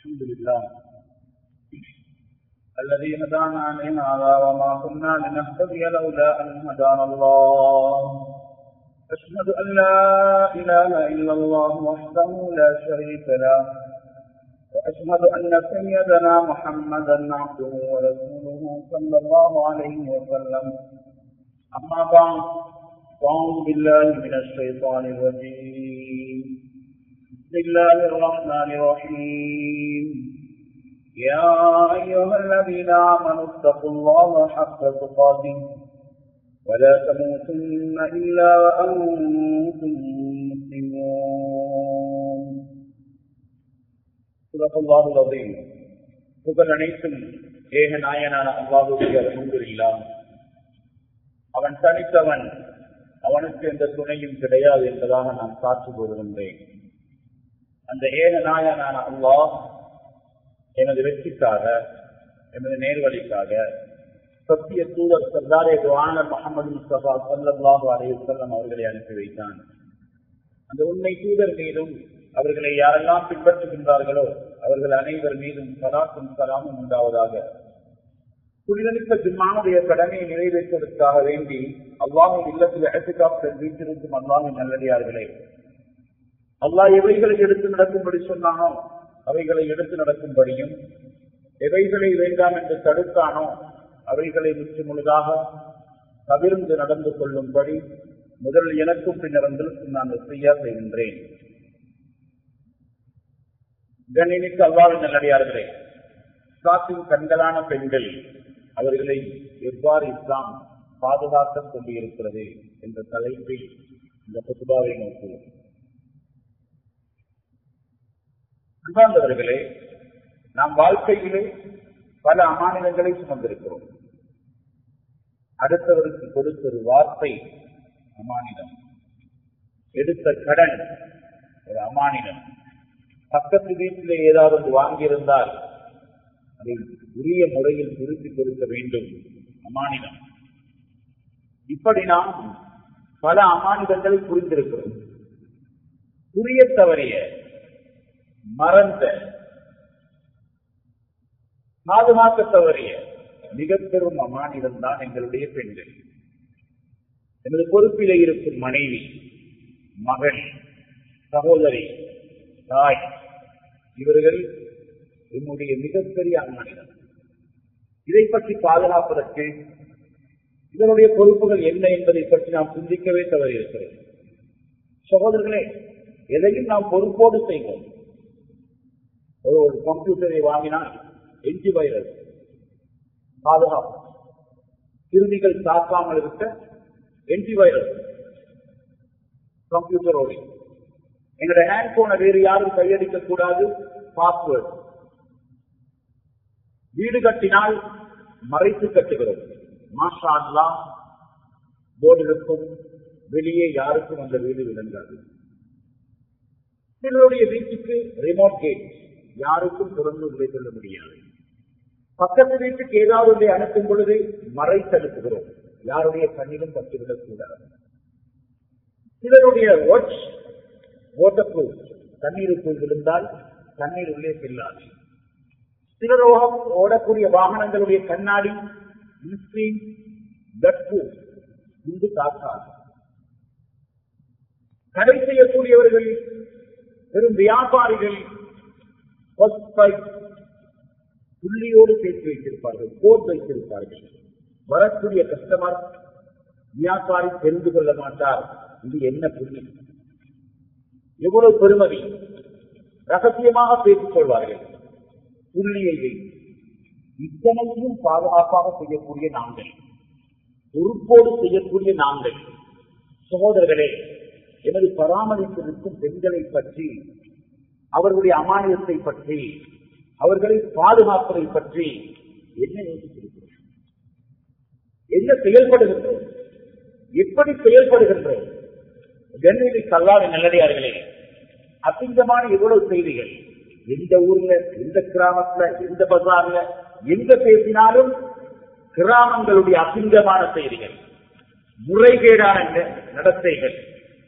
الحمد لله الذي هدانا لهذا وما كنا لنهتدي لولا أن هدانا الله أشهد أن لا إله إلا الله وحده لا شريك له وأشهد أن سيدنا محمدا عبده ورسوله صلى الله عليه وسلم أما بعد فأعوذ بالله من الشيطان الرجيم بسم الله الرحمن الرحيم يا أيها الذين آمنوا اتقوا الله حق تقاته ولا تموتن إلا وأنتم مسلمون صدق الله العظيم புகழ் அனைத்தும் ஏக நாயனான அல்லாஹுடைய அல்ஹம்துலில்லா அவன் தனித்தவன் அவனுக்கு எந்த துணையும் கிடையாது என்பதாக நான் காற்று கூறுகின்றேன் அந்த ஏக நாயனான அல்லாஹ் எனது வெற்றிக்காக எனது நேர்வழிக்காக சத்திய தூதர் சர்தாரே துவானர் முகமது முஸ்தபா சல்லாஹு அலையுசல்லம் அவர்களை அனுப்பி வைத்தான் அந்த உண்மை தூதர் மீதும் அவர்களை யாரெல்லாம் பின்பற்றுகின்றார்களோ அவர்கள் அனைவர் மீதும் சலாத்தும் சலாமும் உண்டாவதாக புனிதமிக்க ஜிம்மானுடைய கடமையை நிறைவேற்றுவதற்காக வேண்டி அல்லாஹின் இல்லத்தில் இடத்துக்காக வீட்டிருக்கும் அல்லாஹின் நல்லடியார்களே அல்லாஹ் எவைகளை எடுத்து நடக்கும்படி சொன்னானோ அவைகளை எடுத்து நடக்கும்படியும் எவைகளை வேண்டாம் என்று தடுத்தானோ அவைகளை முற்று முழுதாக தவிர்ந்து நடந்து கொள்ளும்படி முதல் எனக்கும் பின்னர் உங்களுக்கும் நான் செய்யா செய்கின்றேன் கணினிக்கு அல்லாவின் நல்லடியார்களே இஸ்லாத்தின் கண்களான பெண்கள் அவர்களை எவ்வாறு இஸ்லாம் பாதுகாக்க கொண்டிருக்கிறது என்ற தலைப்பில் இந்த புதுபாவை நோக்குவோம் அன்பார்ந்தவர்களே நாம் வாழ்க்கையிலே பல அமானிதங்களை சுமந்திருக்கிறோம் அடுத்தவருக்கு கொடுத்த ஒரு வார்த்தை அமானிதம் எடுத்த கடன் ஒரு அமானிதம் பக்கத்து வீட்டிலே ஏதாவது ஒன்று வாங்கியிருந்தால் அதை உரிய முறையில் திருப்பி கொடுக்க வேண்டும் அமானிதம் இப்படி நாம் பல அமானிதங்களை புரிந்திருக்கிறோம் புரிய தவறிய மறந்த பாதுகாக்க தவறிய மிக பெரும் அமானிதம் தான் எங்களுடைய பெண்கள் எனது பொறுப்பிலே இருக்கும் மனைவி மகள் சகோதரி தாய் இவர்கள் என்னுடைய மிகப்பெரிய அம்மானிடம் இதை பற்றி பாதுகாப்பதற்கு இதனுடைய பொறுப்புகள் என்ன என்பதை பற்றி நாம் சிந்திக்கவே தவறி இருக்கிறது சகோதரர்களே எதையும் நாம் பொறுப்போடு செய்வோம் ஒரு கம்ப்யூட்டரை வாங்கினால் என்டி வைரஸ் பாதுகாப்பு கிருமிகள் தாக்காமல் இருக்க என்டி வைரஸ் கம்ப்யூட்டரோடு எங்களுடைய ஹேண்ட் போனை வேறு யாரும் கையடிக்க கூடாது பாஸ்வேர்டு வீடு கட்டினால் மறைத்து கட்டுகிறோம் மாஷா அல்லா போர்டு இருக்கும் வெளியே யாருக்கும் அந்த வீடு விளங்காது சிலருடைய வீட்டுக்கு ரிமோட் கேட் யாருக்கும் திறந்து உள்ளே கொள்ள முடியாது பக்கத்து வீட்டுக்கு ஏதாவது ஒன்றை அனுப்பும் பொழுது மறைத்தடுப்புகிறோம் யாருடைய கண்ணிலும் பட்டுவிடக் கூடாது சிலருடைய வாட்ச் வாட்டர் ப்ரூஃப் தண்ணீருக்குள் விழுந்தால் தண்ணீர் உள்ளே செல்லாது சிலரோகம் ஓடக்கூடிய வாகனங்களுடைய கண்ணாடி இங்கு தாக்காது கடை செய்யக்கூடியவர்கள் வெறும் வியாபாரிகள் புள்ளியோடு சேர்த்து வைத்திருப்பார்கள் கோட் வைத்திருப்பார்கள் வரக்கூடிய கஸ்டமர் வியாபாரி தெரிந்து கொள்ள மாட்டார் இது என்ன புள்ளி எவ்வளவு பெருமதி ரகசியமாக பேசிக் கொள்வார்கள் புள்ளியை வைத்து இத்தனையும் பாதுகாப்பாக செய்யக்கூடிய நாங்கள் பொறுப்போடு செய்யக்கூடிய நாங்கள் சகோதரர்களே எனது பராமரிப்பிற்கும் பெண்களை பற்றி அவர்களுடைய அமானியத்தை பற்றி அவர்களை பாதுகாப்பதை பற்றி என்ன யோசித்திருக்கிறோம் என்ன செயல்படுகின்றோம் எப்படி செயல்படுகின்றோம் கண்ணிலை கல்லாத நல்லடியார்களே அசிங்கமான எவ்வளவு செய்திகள் எந்த ஊர்ல எந்த கிராமத்துல எந்த பசார்ல எங்க பேசினாலும் கிராமங்களுடைய அசிங்கமான செய்திகள் முறைகேடான ந- நடத்தைகள்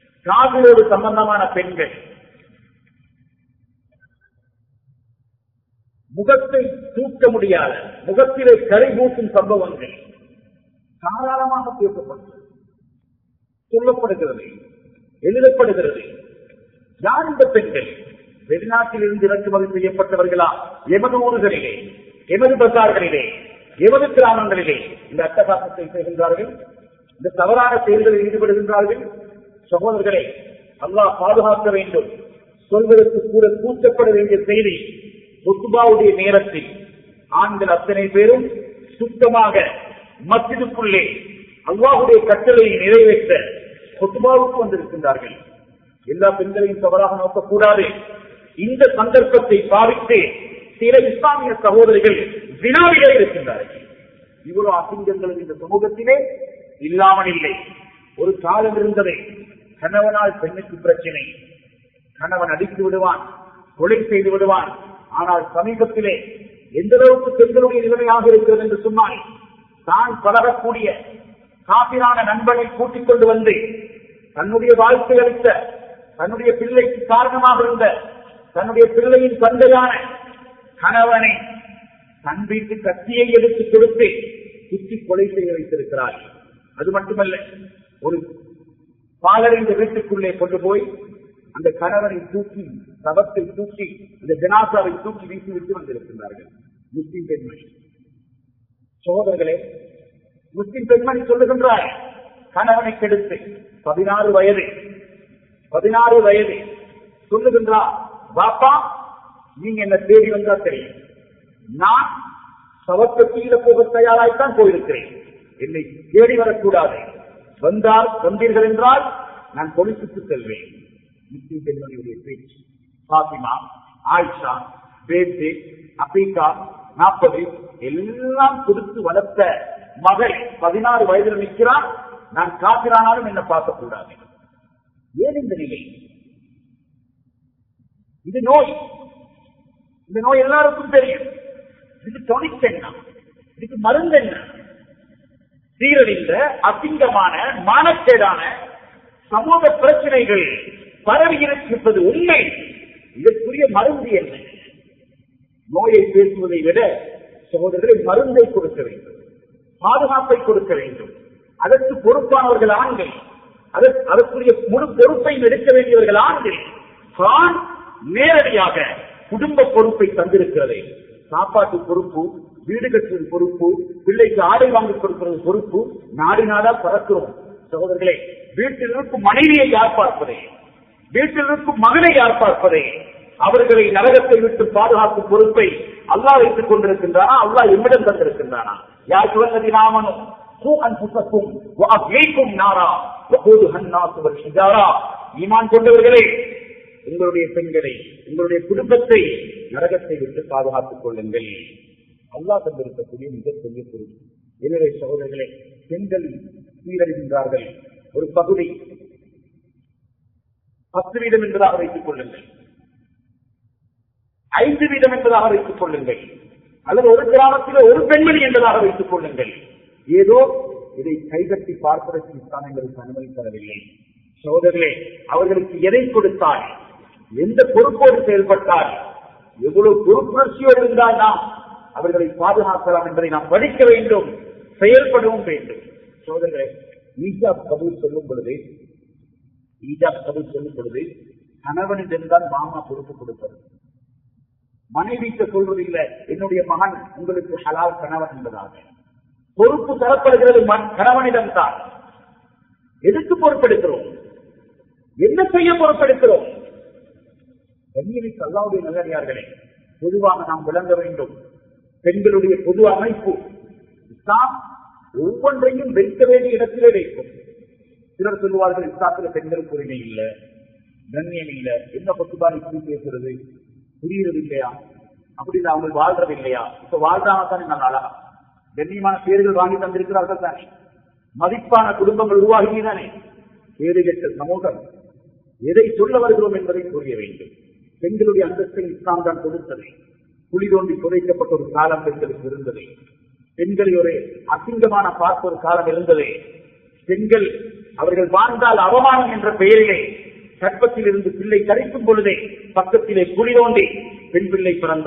காதலோடு சம்பந்தமான பெண்கள் முகத்தை தூக்க முடியாத முகத்திலே கரை பூட்டும் சம்பவங்கள் தாராளமாக பேசப்பட்டது சொல்லப்படுகிறது எழுதப்படுகிறது யார் இந்த பெண்கள் வெளிநாட்டில் இருந்து இறக்குமதி செய்யப்பட்டவர்களா எமது ஊர்களிலே எமது பசார்களிலே எமது கிராமங்களிலே இந்த அட்டகாசத்தை செய்கின்றார்கள் இந்த தவறான செயல்களில் ஈடுபடுகின்றார்கள் சகோதரர்களே அல்லாஹ் பாதுகாக்க வேண்டும் சொல்வதற்கு கூட கூச்சப்பட வேண்டிய செய்தி முத்துபாவுடைய நேரத்தில் ஆண்கள் அத்தனை பேரும் சுத்தமாக மத்திதுக்குள்ளே அல்லாஹுடைய கட்டளையை நிறைவேற்ற முத்துபாவுக்கு வந்திருக்கின்றார்கள் எல்லா பெண்களையும் தவறாக நோக்கக்கூடாது இந்த சந்தர்ப்பத்தை பாவித்து சில இஸ்லாமிய சகோதரிகள் வினாவிலே இருக்கின்றார்கள் இவ்வளவு அசிங்கங்களும் இந்த சமூகத்திலே இல்லாமல் இல்லை ஒரு காலம் இருந்தது கணவனால் பெண்ணுக்கு பிரச்சனை கணவன் அடித்து விடுவான் கொலை செய்து விடுவான் ஆனால் சமீபத்திலே எந்த அளவுக்கு பெண்களுடைய நிலைமையாக இருக்கிறது என்று சொன்னால் தான் பழகக்கூடிய காப்பிரான நண்பனை கூட்டிக் கொண்டு வந்து தன்னுடைய வாழ்க்கை அளித்த தன்னுடைய பிள்ளைக்கு காரணமாக இருந்த தன்னுடைய பிள்ளையின் தந்தையான கணவனை தன் வீட்டு கத்தியை எடுத்து கொடுத்து குத்தி கொலை செய்ய வைத்திருக்கிறார் அது மட்டுமல்ல ஒரு பாலடைந்த வீட்டுக்குள்ளே கொண்டு போய் அந்த கணவனை தூக்கி சபத்தை தூக்கி இந்த ஜனாசாவை தூக்கி வீசி விட்டு வந்திருக்கின்றார்கள் முஸ்லிம் பெண்மணி சோதர்களே முஸ்லிம் பெண்மணி சொல்லுகின்றார் கணவனை கெடுத்து பதினாறு வயது பதினாறு வயது சொல்லுகின்றார் பாப்பா நீங்க என்ன தேடி வந்தா தெரியும் நான் சவக்கத்தியில போக தயாராய்த்தான் போயிருக்கிறேன் என்னை தேடி வரக்கூடாது வந்தால் வந்தீர்கள் என்றால் நான் பொலிசுக்கு செல்வேன் முஸ்லிம் பெண்மணியுடைய பேச்சு பாத்திமா ஆயிஷா பேத்து அபீகா நாற்பது எல்லாம் கொடுத்து வளர்த்த மகள் பதினாறு வயதில் நிற்கிறான் நான் காத்திரானாலும் என்ன பார்க்கக்கூடாது ஏன் இந்த நிலை இது நோய் இந்த நோய் எல்லாருக்கும் தெரியும் இதுக்கு டொனிக் என்ன இதுக்கு மருந்து என்ன சீரழிந்த அசிங்கமான மானக்கேடான சமூக பிரச்சனைகள் பரவி இருக்கின்றது உண்மை இதற்குரிய மருந்து என்ன நோயை பேசுவதை விட சகோதரர்களை மருந்தை கொடுக்க வேண்டும் பாதுகாப்பை கொடுக்க வேண்டும் அதற்கு பொறுப்பானவர்கள் ஆண்கள் அதற்கு- அதற்குரிய முழு பொறுப்பையும் எடுக்க வேண்டியவர்கள் ஆண்கள் தான் நேரடியாக குடும்ப பொறுப்பை தந்திருக்கிறது சாப்பாட்டு பொறுப்பு வீடு கட்டுறது பொறுப்பு பிள்ளைக்கு ஆடை வாங்கி கொடுக்கிறது பொறுப்பு நாடு நாடா பறக்கிறோம் சகோதரர்களே வீட்டில் இருக்கும் மனைவியை யார் பார்ப்பதே வீட்டில் இருக்கும் மகனை யார் பார்ப்பதே அவர்களை நரகத்தை விட்டு பாதுகாக்கும் பொறுப்பை அல்லாஹ் வைத்துக் கொண்டிருக்கின்றானா அல்லாஹ் எம்மிடம் தந்திருக்கின்றானா யார் சுவந்ததி நாமனும் அன்புக்கும் நாரா ஈமான் கொண்டவர்களே உங்களுடைய பெண்களை உங்களுடைய குடும்பத்தை நரகத்தை விட்டு பாதுகாத்துக் கொள்ளுங்கள் அல்லாஹ் தந்திருக்கக்கூடிய மிகப்பெரிய பொறுப்பு எனவே சகோதரர்களே பெண்கள் சீரழிகின்றார்கள் ஒரு பகுதி பத்து வீதம் என்பதாக வைத்துக் கொள்ளுங்கள் ஐந்து வீதம் என்பதாக வைத்துக் கொள்ளுங்கள் அல்லது ஒரு கிராமத்தில் ஒரு பெண்மணி என்பதாக வைத்துக் கொள்ளுங்கள் ஏதோ இதை கைகட்டி பார்ப்பதற்கு இஸ்லாம் எங்களுக்கு அனுமதி தரவில்லை சகோதரர்களே அவர்களுக்கு எதை கொடுத்தால் எந்த பொறுப்போடு செயல்பட்டால் எவ்வளவு பொறுப்புணர்ச்சியோடு இருந்தால் நாம் அவர்களை பாதுகாக்கலாம் என்பதை நாம் படிக்க வேண்டும் செயல்படவும் வேண்டும் சோதரர்களே ஈஜா கபூர் சொல்லும் பொழுது ஈஜா கபூர் சொல்லும் பொழுது கணவனிடம்தான் மாமா பொறுப்பு கொடுப்பது மனைவிக்கு சொல்வதில்லை என்னுடைய மகன் உங்களுக்கு ஹலால் கணவன் என்பதாக பொறுப்பு தரப்படுகிறது மன்- கணவனிடம்தான் எதுக்கு பொறுப்பெடுக்கிறோம் என்ன செய்ய பொறுப்பெடுக்கிறோம் கண்ணியமிக்கு அல்லாவுடைய நல்லடியார்களே பொதுவாக நாம் விளங்க வேண்டும் பெண்களுடைய பொது அமைப்பு இஸ்லாம் ஒவ்வொன்றையும் வைக்க வேண்டிய இடத்திலே வைக்கும் சிலர் சொல்லுவார்கள் இஸ்லாத்துல பெண்களுக்கு உரிமை இல்லை கண்ணியம் இல்லை என்ன பத்துபாடி இப்படி பேசுறது புரியுறது இல்லையா அப்படின்னு அவங்க வாழ்றது இல்லையா இப்ப வாழ்றாங்க தானே நல்ல அழகா கண்ணியமான பேர்கள் வாங்கி தந்திருக்கிறார்கள் தானே மதிப்பான குடும்பங்கள் உருவாகி தானே பேரு கெட்ட சமூகம் எதை சொல்ல வருகிறோம் என்பதை புரிய வேண்டும் பெண்களுடைய அந்தஸ்தை இஸ்லாம் தான் கொடுத்தது குழி தோண்டி புதைக்கப்பட்ட ஒரு காலம் பெண்களுக்கு இருந்தது பெண்களை ஒரு அசிங்கமான பார்த்த ஒரு காலம் இருந்தது பெண்கள் அவர்கள் வாழ்ந்தால் அவமானம் என்ற பெயரிலே கற்பத்தில் இருந்து பிள்ளை கரைக்கும் பொழுதே பக்கத்திலே குழி தோண்டி பெண் பிள்ளை பிறந்தால்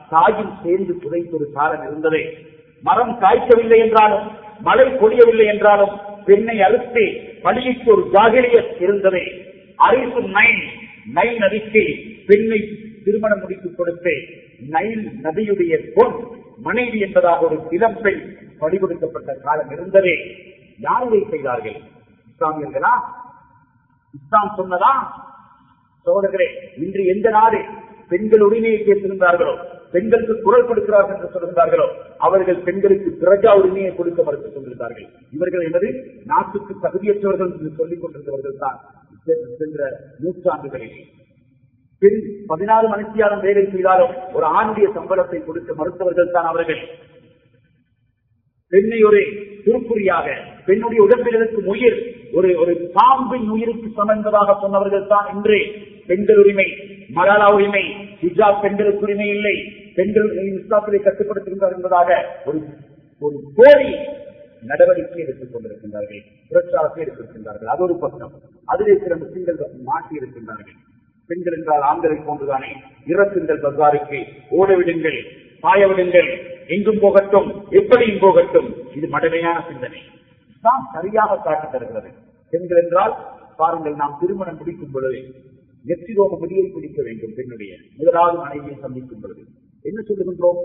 தாயும் சேர்ந்து புதைத்த ஒரு காலம் இருந்ததே மரம் காய்க்கவில்லை என்றாலும் மழை பொழியவில்லை என்றாலும் பெண்ணை அழுத்து பள்ளிக்கு ஒரு ஜாகிரியத் இருந்ததே அரிசு நைன் நைல் நதிக்கு பெண்ணை திருமணம் முடித்துக் கொடுத்து நைல் நதியுடைய பொன் மனைவி என்பதாக ஒரு இளம் பெண் படி கொடுக்கப்பட்ட காலம் இருந்ததே யார் இதை செய்தார்கள் இஸ்லாமியர்களா இஸ்லாம் சொன்னதா சோதகரே இன்று எந்த நாடு பெண்கள் உரிமையை கேட்டிருந்தார்களோ பெண்களுக்கு குரல் கொடுக்கிறார்கள் என்று சொல்கிறார்களோ அவர்கள் பெண்களுக்கு பிரஜா உரிமையை கொடுக்க மறுத்துக் கொண்டிருந்தார்கள் இவர்கள் என்பது நாட்டுக்கு தகுதியற்றவர்கள் என்று சொல்லிக் கொண்டிருந்தவர்கள் தான் சென்ற நூற்றாண்டுகளில் பெண் பதினாறு மணித்தியாலம் வேலை செய்தாலும் ஒரு ஆண்டிய சம்பளத்தை கொடுக்க மறுத்தவர்கள் தான் அவர்கள் பெண்ணை ஒரு துருப்புரியாக பெண்ணுடைய உடம்பில் இருக்கும் உயிர் ஒரு ஒரு பாம்பின் உயிருக்கு சமந்ததாக சொன்னவர்கள் தான் இன்று பெண்கள் உரிமை மலாலா உரிமை ஹிஜாப் பெண்களுக்கு உரிமை இல்லை பெண்கள் இஸ்லாத்திலே கட்டுப்படுத்துகின்றார் என்பதாக ஒரு ஒரு போலி நடவடிக்கை எடுத்துக் கொண்டிருக்கின்றார்கள் பிரச்சாரத்தை எடுத்திருக்கின்றார்கள் அது ஒரு பக்கம் அதிலே சில முஸ்லிம்கள் மாற்றி இருக்கின்றார்கள் பெண்கள் என்றால் ஆண்களை போன்றுதானே இறக்குங்கள் பசாருக்கு ஓடவிடுங்கள் பாயவிடுங்கள் எங்கும் போகட்டும் எப்படியும் போகட்டும் இது மடமையான சிந்தனை தான் சரியாக காட்டு தருகிறது பெண்கள் என்றால் பாருங்கள் நாம் திருமணம் பிடிக்கும் பொழுது நெற்றிரோக முடியை பிடிக்க வேண்டும் பெண்ணுடைய முதலாவது மனைவியை சந்திக்கும் பொழுது என்ன சொல்லுகின்றோம்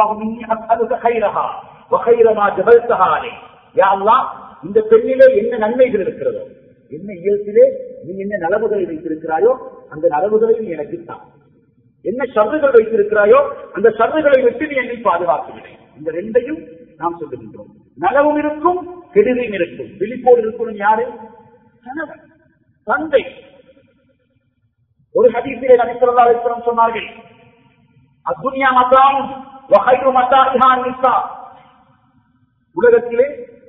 அல்லாஹ் இந்த பெண்ணிலே என்ன நன்மைகள் இருக்கிறதோ என்ன இயல்பிலே நீ என்ன நலவுகளை வைத்திருக்கிறாயோ அந்த நலவுகளை நீ எனக்கு தான் என்ன சர்வுகள் வைத்திருக்கிறாயோ அந்த சர்வுகளை விட்டு நீ என்னை பாதுகாக்கவில்லை இந்த ரெண்டையும் நாம் சொல்லுகின்றோம் நலவும் இருக்கும் கெடுதியும் இருக்கும் விழிப்போடு இருக்கணும் யாரு கணவன் தந்தை ஒரு ஹதீசிலே நபிசல்லாஸ்வரம் சொன்னார்கள் அத்துனியா மத்தாம் வகைரு மத்தாரிஹான் நிசா உலகத்திலே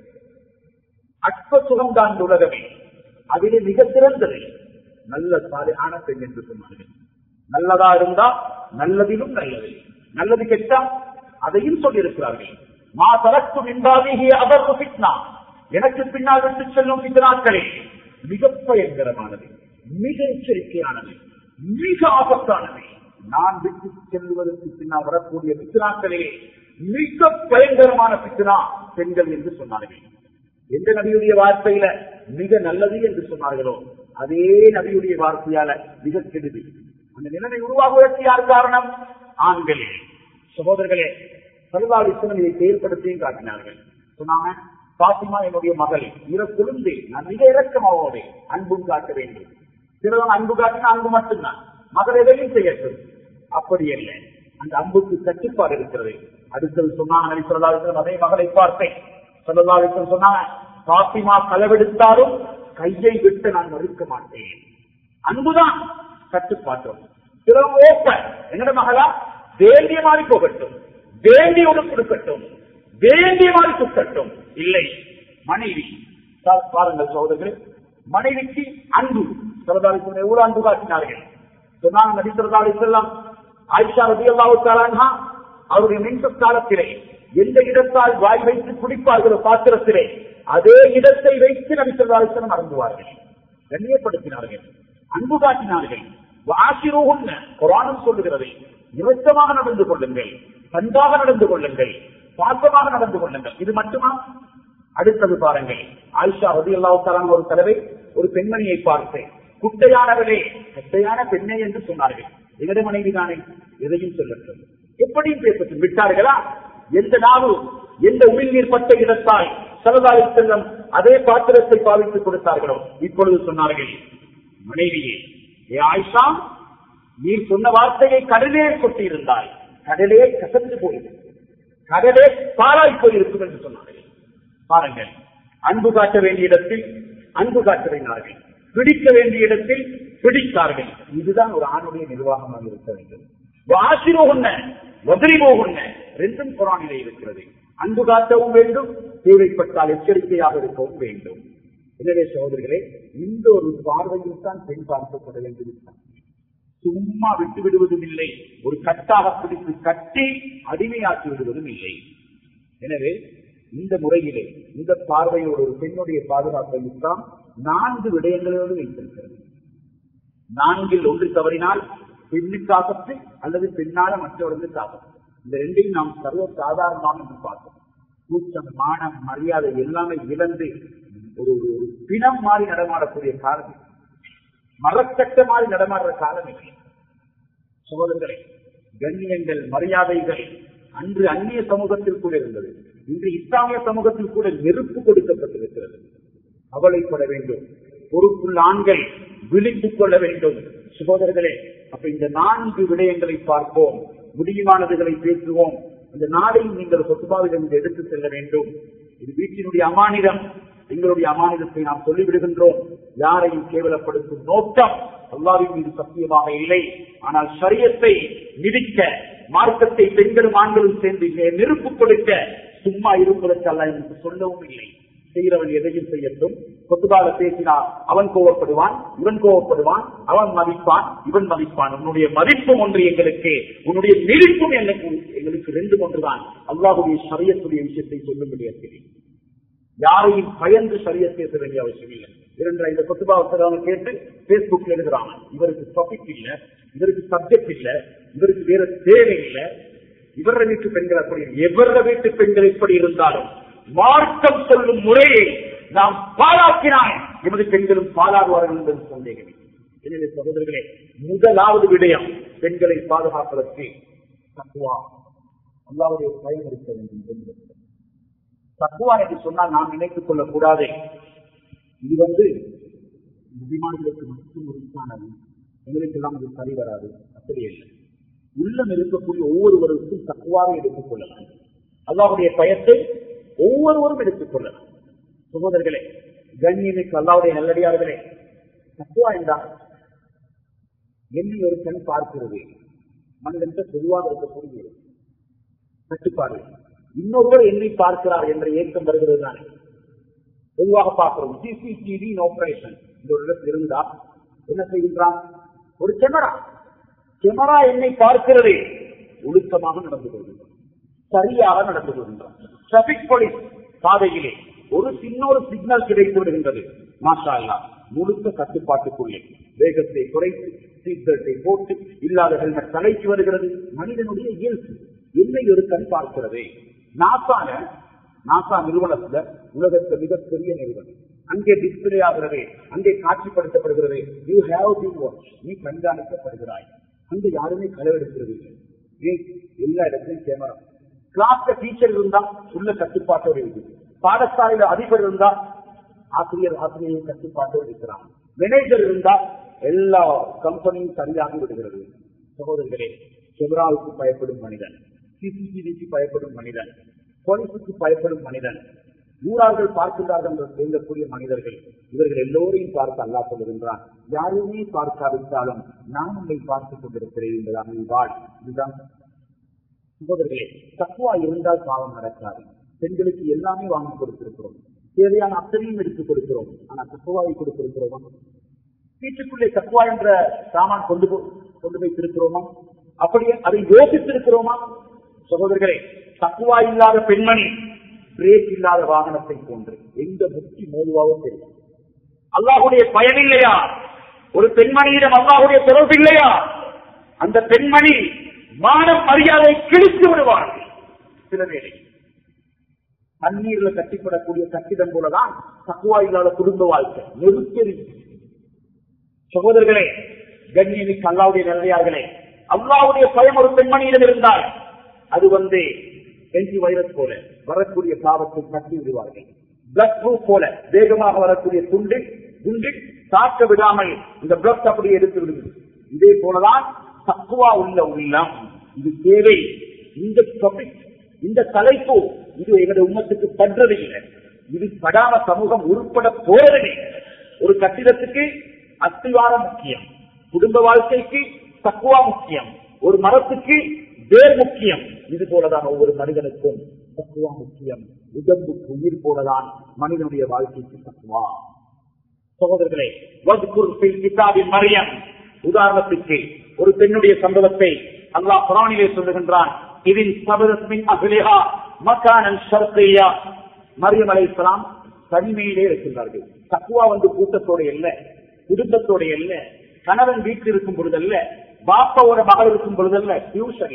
அற்ப சுகம்தான் இந்த உலகமே அதிலே மிக சிறந்தது நல்ல சாலையான பெண் என்று சொன்னார்கள் நல்லதா இருந்தா நல்லதிலும் நல்லது நல்லது கெட்டா அதையும் சொல்லியிருக்கிறார்கள் மா தரக்கும் என்பாதிகி அவர் பிட்னா எனக்கு பின்னால் விட்டு செல்லும் பித்தனாக்களே மிக பயங்கரமானது மிக எச்சரிக்கையானது மிக ஆபத்தானது நான் விட்டு செல்வதற்கு பின்னால் வரக்கூடிய பித்தனாக்களே மிக பயங்கரமான பித்தனா பெண்கள் என்று சொன்னார்கள் எந்த நபியுடைய வார்த்தையில மிக நல்லது என்று சொன்னார்களோ அதே நபியுடைய வார்த்தையால மிக கெடுதி அந்த நிலைமை உருவாகுவதற்கு யார் காரணம் ஆண்களே சகோதரர்களே சலுவாவிசனம் இதை செயல்படுத்தியும் காட்டினார்கள் சொன்னாங்க பாத்திமா என்னுடைய மகள் இர குழுந்து நான் மிக இறக்கமாவோடு அன்பும் காட்ட வேண்டும் சிலவன் அன்பு காட்டினா அன்பு மட்டும்தான் மகள் எதையும் செய்யட்டும் அப்படி அல்ல அந்த அன்புக்கு கட்டுப்பாடு இருக்கிறது அடுத்தது சொன்னாங்க நபி சொல்லா அதே மகளை பார்த்தேன் சொல்லா சொன்னாங்க பாத்திமா களவெடுத்தாலும் கையை விட்டு நான் மறுக்க மாட்டேன் அன்புதான் கட்டுப்பாட்டும் சிலவங்க ஓப்பன் என்னோட மகளா வேண்டிய மாதிரி போகட்டும் வேண்டியோடு கொடுக்கட்டும் வேண்டிய மாதிரி சுத்தட்டும் இல்லை மனைவி பாருங்கள் சகோதரர்களே மனைவிக்கு அன்பு சிறதாளி எவ்வளவு அன்பு காட்டினார்கள் சொன்னாங்க நபி சிறதாளி செல்லாம் ஆயிஷா ரபி அல்லாவுக்காரா அவருடைய மின்ச காலத்திலே எந்த இடத்தால் வாய் வைத்து குடிப்பார்களோ பாத்திரத்திலே அதே இடத்தை வைத்து நபி சிறதாளி செல்லம் அறந்துவார்கள் கண்ணியப்படுத்தினார்கள் அன்பு காட்டினார்கள் ஆசிரோகன் குரானும் சொல்லுகிறது இறக்கமாக நடந்து கொள்ளுங்கள் பண்பாக நடந்து கொள்ளுங்கள் பாசமாக நடந்து கொள்ளுங்கள் இது மட்டுமா அடுத்தது பாருங்கள் ஆயிஷா ரதி அல்லாவுக்காரான ஒரு தலைவை ஒரு பெண்மணியை பார்த்து குட்டையானவளே குட்டையான பெண்ணே என்று சொன்னார்கள் எங்கட மனைவி தானே எதையும் சொல்லட்டும் எப்படியும் பேசட்டும் விட்டார்களா எந்த நாவும் எந்த உமிழ்நீர் பட்ட இடத்தால் சலதாரி செல்லம் அதே பாத்திரத்தை பாவித்துக் கொடுத்தார்களோ இப்பொழுது சொன்னார்கள் மனைவியே ஏ ஆயிஷா நீ சொன்ன வார்த்தையை கடலே கொட்டியிருந்தாய் கடலே கசந்து போயிருக்கும் கடலே பாலாய் போயிருக்கும் என்று சொன்னார்கள் பாருங்கள் அன்பு காட்ட வேண்டிய இடத்தில் அன்பு காட்ட வேண்டார்கள் பிடிக்க வேண்டிய இடத்தில் பிடித்தார்கள் இதுதான் ஒரு ஆணுடைய நிர்வாகமாக இருக்க வேண்டும் ஆசிரோகன்ன வதிரி போகுன்ன ரெண்டும் குரானிலே இருக்கிறது அன்பு காட்டவும் வேண்டும் தேவைப்பட்டால் எச்சரிக்கையாக இருக்கவும் வேண்டும் எனவே சகோதரிகளே இந்த ஒரு பார்வையில் தான் பெண் பார்க்கப்பட வேண்டும் சும்மா விட்டு விடுவதும் இல்லை ஒரு கட்டாக பிடித்து கட்டி அடிமையாக்கி விடுவதும் இல்லை எனவே இந்த முறையிலே இந்த பார்வையோடு ஒரு பெண்ணுடைய பாதுகாப்பை இஸ்லாம் நான்கு விடயங்களோடு வைத்திருக்கிறது நான்கில் ஒன்று தவறினால் பெண்ணுக்கு ஆபத்து அல்லது பெண்ணால மற்றவர்களுக்கு ஆபத்து இந்த ரெண்டையும் நாம் சர்வ சாதாரணமாக என்று பார்த்தோம் கூச்சம் மானம் மரியாதை எல்லாமே இழந்து ஒரு ஒரு ஒரு பிணம் மாறி நடமாடக்கூடிய காலம் இது. மரக்கட்ட மாறி நடமாடுற காலம் இல்லை சகோதரர்களே கண்ணியங்கள் மரியாதைகள் அன்று அந்நிய சமூகத்தில் கூட இருந்தது இன்று இஸ்லாமிய சமூகத்தில் கூட நெருப்பு கொடுக்கப்பட்டிருக்கிறது கவலைப்பட வேண்டும் பொறுப்புள்ள ஆண்கள் விழித்துக் கொள்ள வேண்டும் சகோதரர்களே அப்ப இந்த நான்கு விடயங்களை பார்ப்போம் முடியுமானதுகளை பேசுவோம் இந்த நாளையும் நீங்கள் சொத்துபாவிலிருந்து எடுத்து செல்ல வேண்டும் இது வீட்டினுடைய அமானிதம் எங்களுடைய அமானிதத்தை நாம் சொல்லிவிடுகின்றோம் யாரையும் கேவலப்படுத்தும் நோக்கம் அல்லாவின் மீது சத்தியமாக இல்லை ஆனால் சரியத்தை மிதிக்க மார்க்கத்தை பெண்களும் ஆண்களும் சேர்ந்து நெருப்பு கொடுக்க சும்மா இருப்பதற்கு அல்ல என்று சொல்லவும் இல்லை செய்கிறவன் எதையும் செய்யட்டும் கொத்துபாக பேசினால் அவன் கோவப்படுவான் இவன் கோவப்படுவான் அவன் மதிப்பான் இவன் மதிப்பான் உன்னுடைய மதிப்பும் ஒன்று எங்களுக்கு உன்னுடைய மிதிப்பும் எனக்கு எங்களுக்கு ரெண்டும் ஒன்றுதான் அல்லாஹுடைய சரியத்துடைய விஷயத்தை சொல்லும்படி இருக்கிறேன் யாரையும் பயந்து சரிய பேச வேண்டிய அவசியம் இல்லை இரண்டரை இந்த கொத்துபாவத்தை கேட்டு பேஸ்புக்ல எழுதுறாங்க இவருக்கு டாபிக் இல்ல இவருக்கு சப்ஜெக்ட் இல்ல இவருக்கு வேற தேவை இல்ல இவர வீட்டு பெண்கள் அப்படி எவர வீட்டு பெண்கள் எப்படி இருந்தாலும் மார்க்கம் சொல்லும் முறையை நாம் பாழாக்கினால் எமது பெண்களும் பாழாகுவார்கள் என்பது சந்தேகம் இல்லை. எனவே சகோதரர்களே முதலாவது விடயம் பெண்களை பாதுகாப்பதற்கு தக்குவா அல்லாவுடைய பயம் இருக்க வேண்டும் பெண்களுக்கு தக்குவா என்று சொன்னால் நாம் நினைத்துக் கொள்ளக் கூடாது இது வந்து அபிமானிகளுக்கு மட்டும் உரித்தானது எங்களுக்கு எல்லாம் அது சரி வராது அப்படி இல்லை உள்ளம் இருக்கக்கூடிய ஒவ்வொருவருக்கும் தக்குவாவை எடுத்துக் கொள்ளலாம் அல்லாவுடைய பயத்தை ஒவ்வொருவரும் எடுத்துக் கொள்ளலாம் சகோதரர்களே கண்ணியமிக்கு அல்லாவுடைய நல்லடியார்களே தக்குவா என்றால் என்னை ஒரு கண் பார்க்கிறது மனிதன் பொதுவாக இருக்கக்கூடிய கட்டுப்பாடு இன்னொருவர் என்னை பார்க்கிறார் என்ற ஏக்கம் வருகிறது தானே பொதுவாக பார்க்கிறோம் சிசிடிவி ஆபரேஷன் இந்த ஒரு இடத்தில் இருந்தா என்ன செய்கின்றான் ஒரு கேமரா கேமரா என்னை பார்க்கிறது ஒழுக்கமாக நடந்து கொள்கின்றான் சரியாக நடந்து கொள்கின்றான் டிராபிக் போலீஸ் பாதையிலே ஒரு சின்ன ஒரு சிக்னல் கிடைத்து விடுகின்றது மாஷா அல்லா முழுக்க கட்டுப்பாட்டுக்குள்ளே வேகத்தை குறைத்து சீட் பெல்ட்டை போட்டு இல்லாத ஹெல்மெட் தலைக்கு வருகிறது மனிதனுடைய இயல்பு என்னை ஒரு கண் பார்க்கிறது நாசால நாசா நிறுவனத்துல உலகத்துல மிகப்பெரிய நிறுவனம் அங்கே டிஸ்பிளே ஆகிறது அங்கே காட்சிப்படுத்தப்படுகிறது யூ ஹேவ் டு வாட்ச் நீ கண்காணிக்கப்படுகிறாய் அங்க யாருமே களவெடுக்கிறது இல்லை ஏன் எல்லா இடத்துலயும் கேமரா கிளாஸ்ல டீச்சர் இருந்தா உள்ள கட்டுப்பாட்டோடு இருக்கு பாடசாலையில அதிபர் இருந்தா ஆசிரியர் ஆசிரியர் கட்டுப்பாட்டோடு இருக்கிறாங்க மேனேஜர் இருந்தா எல்லா கம்பெனியும் சரியாக விடுகிறது சகோதரர்களே கேமராவுக்கு பயப்படும் மனிதன் சிசிடிவிக்கு பயப்படும் மனிதன் போலீசுக்கு பயப்படும் மனிதன் ஊரார்கள் பார்க்கின்றார்கள் என்று செய்யக்கூடிய மனிதர்கள் இவர்கள் எல்லோரையும் பார்த்து அல்லா சொல்லுகின்றான் யாருமே பார்க்காவிட்டாலும் நான் உங்களை பார்த்துக் கொண்டிருக்கிறேன் என்பதாக வாழ் இதுதான் சகோதரர்களே தக்குவா இருந்தால் பாவம் நடக்காது பெண்களுக்கு எல்லாமே வாங்கி கொடுத்திருக்கிறோம் தேவையான அத்தனையும் எடுத்துக் கொடுக்கிறோம் ஆனா தக்குவாவை கொடுத்திருக்கிறோமா வீட்டுக்குள்ளே தக்குவா என்ற சாமான் கொண்டு போ- கொண்டு போய் திருக்கிறோமா அப்படியே அதை யோசித்திருக்கிறோமா சகோதரர்களே தக்குவா இல்லாத பெண்மணி பிரேக் இல்லாத வாகனத்தை போன்று எந்த முக்தி மோதுவாவும் தெரியும் அல்லாஹுடைய பயன் இல்லையா ஒரு பெண்மணியிடம் அல்லாஹுடைய தொடர்பு இல்லையா அந்த பெண்மணி மானம் மரியாதை கிழித்து விடுவார்கள் சில வேளை தண்ணீர்ல கட்டிப்படக்கூடிய கட்டிடம் போலதான் தக்குவா இல்லாத குடும்ப வாழ்க்கை நெருக்கடி சகோதரர்களே கண்ணியமிக்கு அல்லாவுடைய நிலையார்களே அல்லாவுடைய பயம் ஒரு பெண்மணியிடம் இருந்தால் அது வந்து என்டி வைரஸ் போல வரக்கூடிய பாவத்தை கட்டி விடுவார்கள் பிளட் ப்ரூஃப் போல வேகமாக வரக்கூடிய துண்டு குண்டு தாக்க விடாமல் இந்த பிளட் அப்படியே எடுத்து விடுகிறது இதே போலதான் தக்குவா உள்ள உள்ளம் இது தேவை இந்த டாபிக் இந்த தலைப்பு இது எங்களுடைய உம்மத்துக்கு பண்றது இல்லை இது படாம சமூகம் உருப்பட போறது இல்லை ஒரு கட்டிடத்துக்கு அஸ்திவாரம் முக்கியம் குடும்ப வாழ்க்கைக்கு தக்குவா முக்கியம் ஒரு மரத்துக்கு வேர் முக்கியம் இது போலதான் ஒவ்வொரு மனிதனுக்கும் தக்குவா முக்கியம் உடம்புக்கு உயிர் போலதான் மனிதனுடைய வாழ்க்கைக்கு தக்குவா சகோதரர்களே வத்குர் ஃபில் கிதாபில் மரியம் உதாரணத்துக்கு ஒரு பெண்ணுடைய சம்பவத்தை அல்லாஹ் குரானிலே சொல்லுகின்றான் இதில் சபதத்தின் அகிலிஹா மக்கானன் ஷர்கையா மரியம் அலைஹிஸ்ஸலாம் தனிமையிலே இருக்கின்றார்கள் தக்குவா வந்து கூட்டத்தோட இல்ல குடும்பத்தோட இல்ல கணவன் வீட்டில் இருக்கும் பொழுதல்ல பாப்பாவோட மகள் இருக்கும் பொழுதல்ல டியூஷன் இல்ல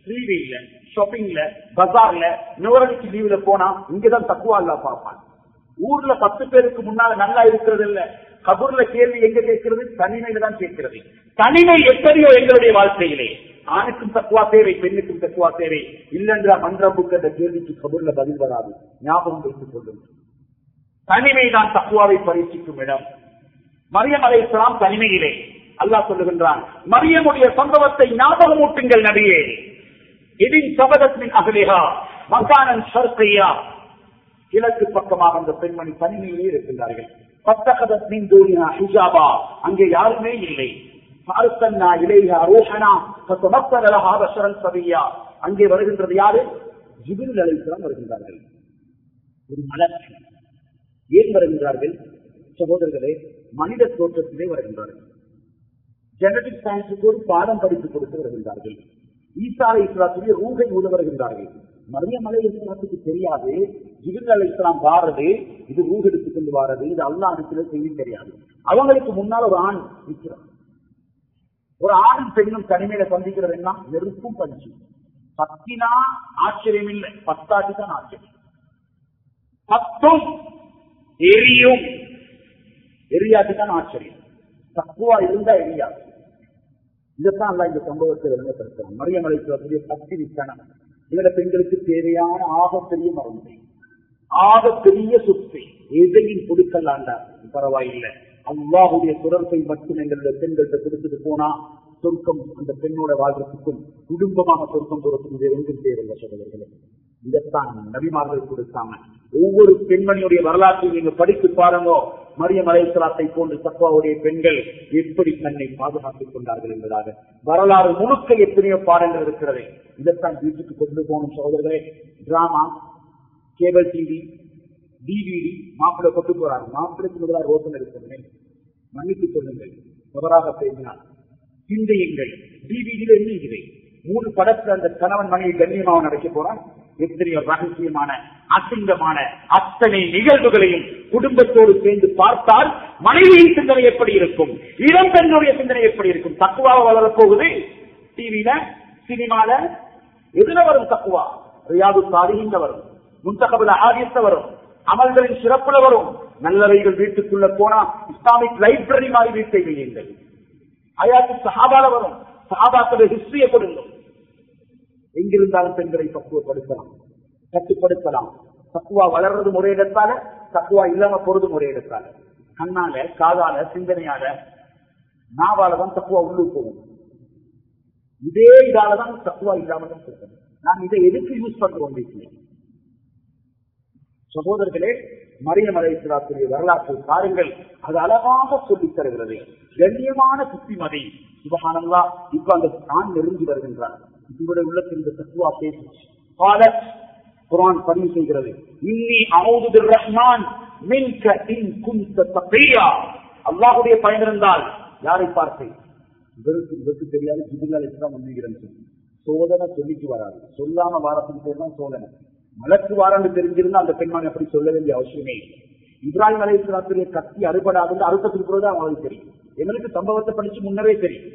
ஸ்ரீவில்ல ஷாப்பிங்ல பஜார்ல நுவரடிக்கு லீவ்ல போனா இங்கதான் தக்குவா இல்ல பார்ப்பான் ஊர்ல பத்து பேருக்கு முன்னால நல்லா இருக்கிறது இல்ல கபூர்ல கேள்வி எங்க கேட்கிறது தனிமையில தான் கேட்கிறது தனிமை எப்படியோ எங்களுடைய வாழ்க்கையிலே ஆணுக்கும் தக்குவா தேவை பெண்ணுக்கும் தக்குவா தேவை இல்லென்ற மன்றபுக்கு அந்த கேள்விக்கு கபூர்ல பதில் வராது ஞாபகம் வைத்துக் கொள்ளுங்கள் தனிமை தான் தக்குவாவை பரீட்சிக்கும் இடம் மரியம் அலைஹிஸ்ஸலாம் தனிமையிலே அல்லாஹ் சொல்லுகின்றான் மரியமுடைய சம்பவத்தை ஞாபகம் ஊட்டுங்கள் நபியே இதின் சபதத்தின் அகலிகா மக்கானன் ஷர்கையா கிழக்கு பக்கமாக அந்த பெண்மணி தனிமையிலே இருக்கின்றார்கள் பத்தகதத்தின் தூரினா ஹிஜாபா அங்கே யாருமே இல்லை பார்சன்னா இளையா ரோஹனா பத்தமத்தலஹா பஷரன் சபியா அங்கே வருகின்றது யாரு ஜிபில் அலைஹிஸ்ஸலாம் வருகின்றார்கள் ஒரு மலர் ஏன் வருகின்றார்கள் சகோதரர்களே மனித தோற்றத்திலே வருகின்றார்கள் ஜெனடிக் சயின்ஸுக்கு ஒரு பாடம் படித்து கொடுத்து வருகின்றார்கள் ஈசாலை இஸ்லாத்துடைய ரூகை ஊத வருகின்றார்கள் மரியம் அலை இஸ்லாத்துக்கு தெரியாது ஜிபில் அலை இஸ்லாம் வாரது இது ரூஹ் எடுத்துக் கொண்டு வாரது இது அல்லா அனுப்பின செய்தி தெரியாது அவங்களுக்கு முன்னால் ஒரு ஆண் நிற்கிறார் ஒரு ஆணும் பெண்ணும் தனிமையில சந்திக்கிறது என்ன நெருப்பும் பஞ்சு பத்தினா ஆச்சரியம் இல்லை பத்தாட்டி தான் ஆச்சரியம் பத்தும் எரியும் எரியாட்டுதான் ஆச்சரியம் தக்குவா இருந்தா எரியாது இதைத்தான் அல்ல இந்த சம்பவத்தை விளங்கப்படுத்தலாம் மரியம் அழைக்கக்கூடிய பக்தி வித்தனம் இதுல பெண்களுக்கு தேவையான ஆகப்பெரிய மருந்து ஆகப்பெரிய சொத்து எதையும் கொடுக்கலாண்டா பரவாயில்லை அல்லாஹுடைய தொடர்பை மட்டும் எங்களுடைய பெண்கள்கிட்ட கொடுத்துட்டு போனா சொர்க்கம் அந்த பெண்ணோட வாழ்றதுக்கும் குடும்பமாக சொர்க்கம் போறதுக்கும் வேறு எங்கும் தேவையில்லை சகோதரர்களே இதைத்தான் நபிமார்கள் கொடுத்தாங்க ஒவ்வொரு பெண்மணியுடைய வரலாற்றையும் நீங்க படித்து பாருங்க மரியம் அலைசலாத்தை போன்று தப்பாவுடைய பெண்கள் எப்படி தன்னை பாதுகாத்துக் கொண்டார்கள் என்பதாக வரலாறு முழுக்க எத்தனையோ பாடங்கள் இருக்கிறது இதைத்தான் வீட்டுக்கு கொண்டு போகணும் சகோதரர்களே டிராமா கேபிள் டிவி டிவிடி மாப்பிள்ளை கொண்டு போறாங்க மாப்பிள்ளைக்கு முதலாக ரோசனை இருக்கிறது மன்னித்துக் கொள்ளுங்கள் தவறாக பேசினார் சிந்தையுங்கள் டிவிடியில என்ன இருக்குது மூணு படத்துல அந்த கணவன் மனைவி கண்ணியமாக நடக்க போறான் எத்தனையோ ரகசியமான அசிங்கமான அத்தனை நிகழ்வுகளையும் குடும்பத்தோடு சேர்ந்து பார்த்தால் மனைவியின் சிந்தனை எப்படி இருக்கும் இளம் பெண்ணுடைய சிந்தனை எப்படி இருக்கும் தக்குவாக வளரப்போகுது டிவியில சினிமால எதுல வரும் தக்குவா ரியாது சாதிகின்ற வரும் முன்தகபுல ஆதியத்த வரும் அமல்களின் சிறப்புல வரும் நல்லவைகள் வீட்டுக்குள்ள போனா இஸ்லாமிக் லைப்ரரி மாதிரி வீட்டை வையுங்கள் அயாத்து சஹாபால வரும் சஹாபாக்களுடைய ஹிஸ்டரியை கொடுங்கள் எங்கிருந்தாலும் பெண்களை பக்குவப்படுத்தலாம் கட்டுப்படுத்தலாம் தக்குவா வளர்றது முறையிடத்தால தக்குவா இல்லாம போறது முறையிடத்தால கண்ணால காதால சிந்தனையால நாவாலதான் தக்குவா உள்ளு போகும் இதே இதாலதான் தக்குவா இல்லாம தான் இருக்கணும் நான் இதை எதுக்கு யூஸ் பண்றோம் வீட்டில் சகோதரர்களே மரியம் அலைத்துடைய வரலாற்று காரியங்கள் அது அழகாக சொல்லித் தருகிறது கண்ணியமான புத்திமதி சுபகானந்தா இப்ப அந்த தான் நெருங்கி வருகின்றார் இவருடைய உள்ளத்தில் இந்த தத்துவா பேசி குரான் பதிவு செய்கிறது இன்னி அவுது ரஹ்மான் மின்க இன் குந்த தப்பியா அல்லாஹுடைய பயனிருந்தால் யாரை பார்த்து இவருக்கு இவருக்கு தெரியாது ஜிபிலால் இஸ்லாம் வந்துகிறேன் சோதனை சொல்லிட்டு வராது சொல்லாம வாரத்துக்கு பேர் தான் சோதனை மலக்கு வாரண்டு தெரிஞ்சிருந்தா அந்த பெண்மான் அப்படி சொல்ல வேண்டிய அவசியமே இல்லை இப்ராஹிம் அலை இஸ்லாத்துடைய கத்தி அறுபடாது அறுபத்துக்கு பிறகு அவங்களுக்கு தெரியும் எங்களுக்கு சம்பவத்தை படிச்சு முன்னரே தெரியும்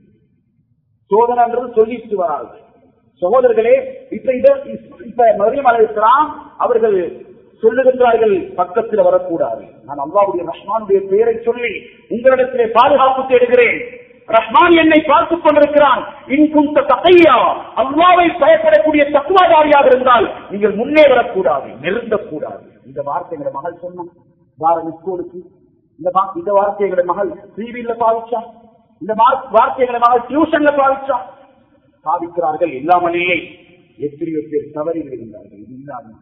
சோதனைன்றது சொல்லிட்டு வராது சகோதரர்களே இப்ப இத இப்ப மரியம் அலை இஸ்லாம் அவர்கள் சொல்லுகின்றார்கள் பக்கத்தில் வரக்கூடாது நான் அல்லாவுடைய ரஹ்மானுடைய பெயரை சொல்லி உங்களிடத்திலே பாதுகாப்பு தேடுகிறேன் ரஹ்மான் என்னை பார்த்துக் கொண்டிருக்கிறான் இன்கும் தகையா அல்லாவை பயப்படக்கூடிய தத்துவாதாரியாக இருந்தால் நீங்கள் முன்னே வரக்கூடாது நெருங்கக்கூடாது இந்த வார்த்தைகளை மகள் சொன்னான் வார ஸ்கூலுக்கு இந்த வா- இந்த வார்த்தைகளை மகள் டிவியில பாவிச்சான் இந்த வா- வார்த்தைகளை மகள் டியூஷன்ல பாவிச்சான் பாவிக்கிறார்கள் இல்லாமலேயே எத்தனையோ பேர் தவறி விடுகின்றார்கள் இது இல்லாமல்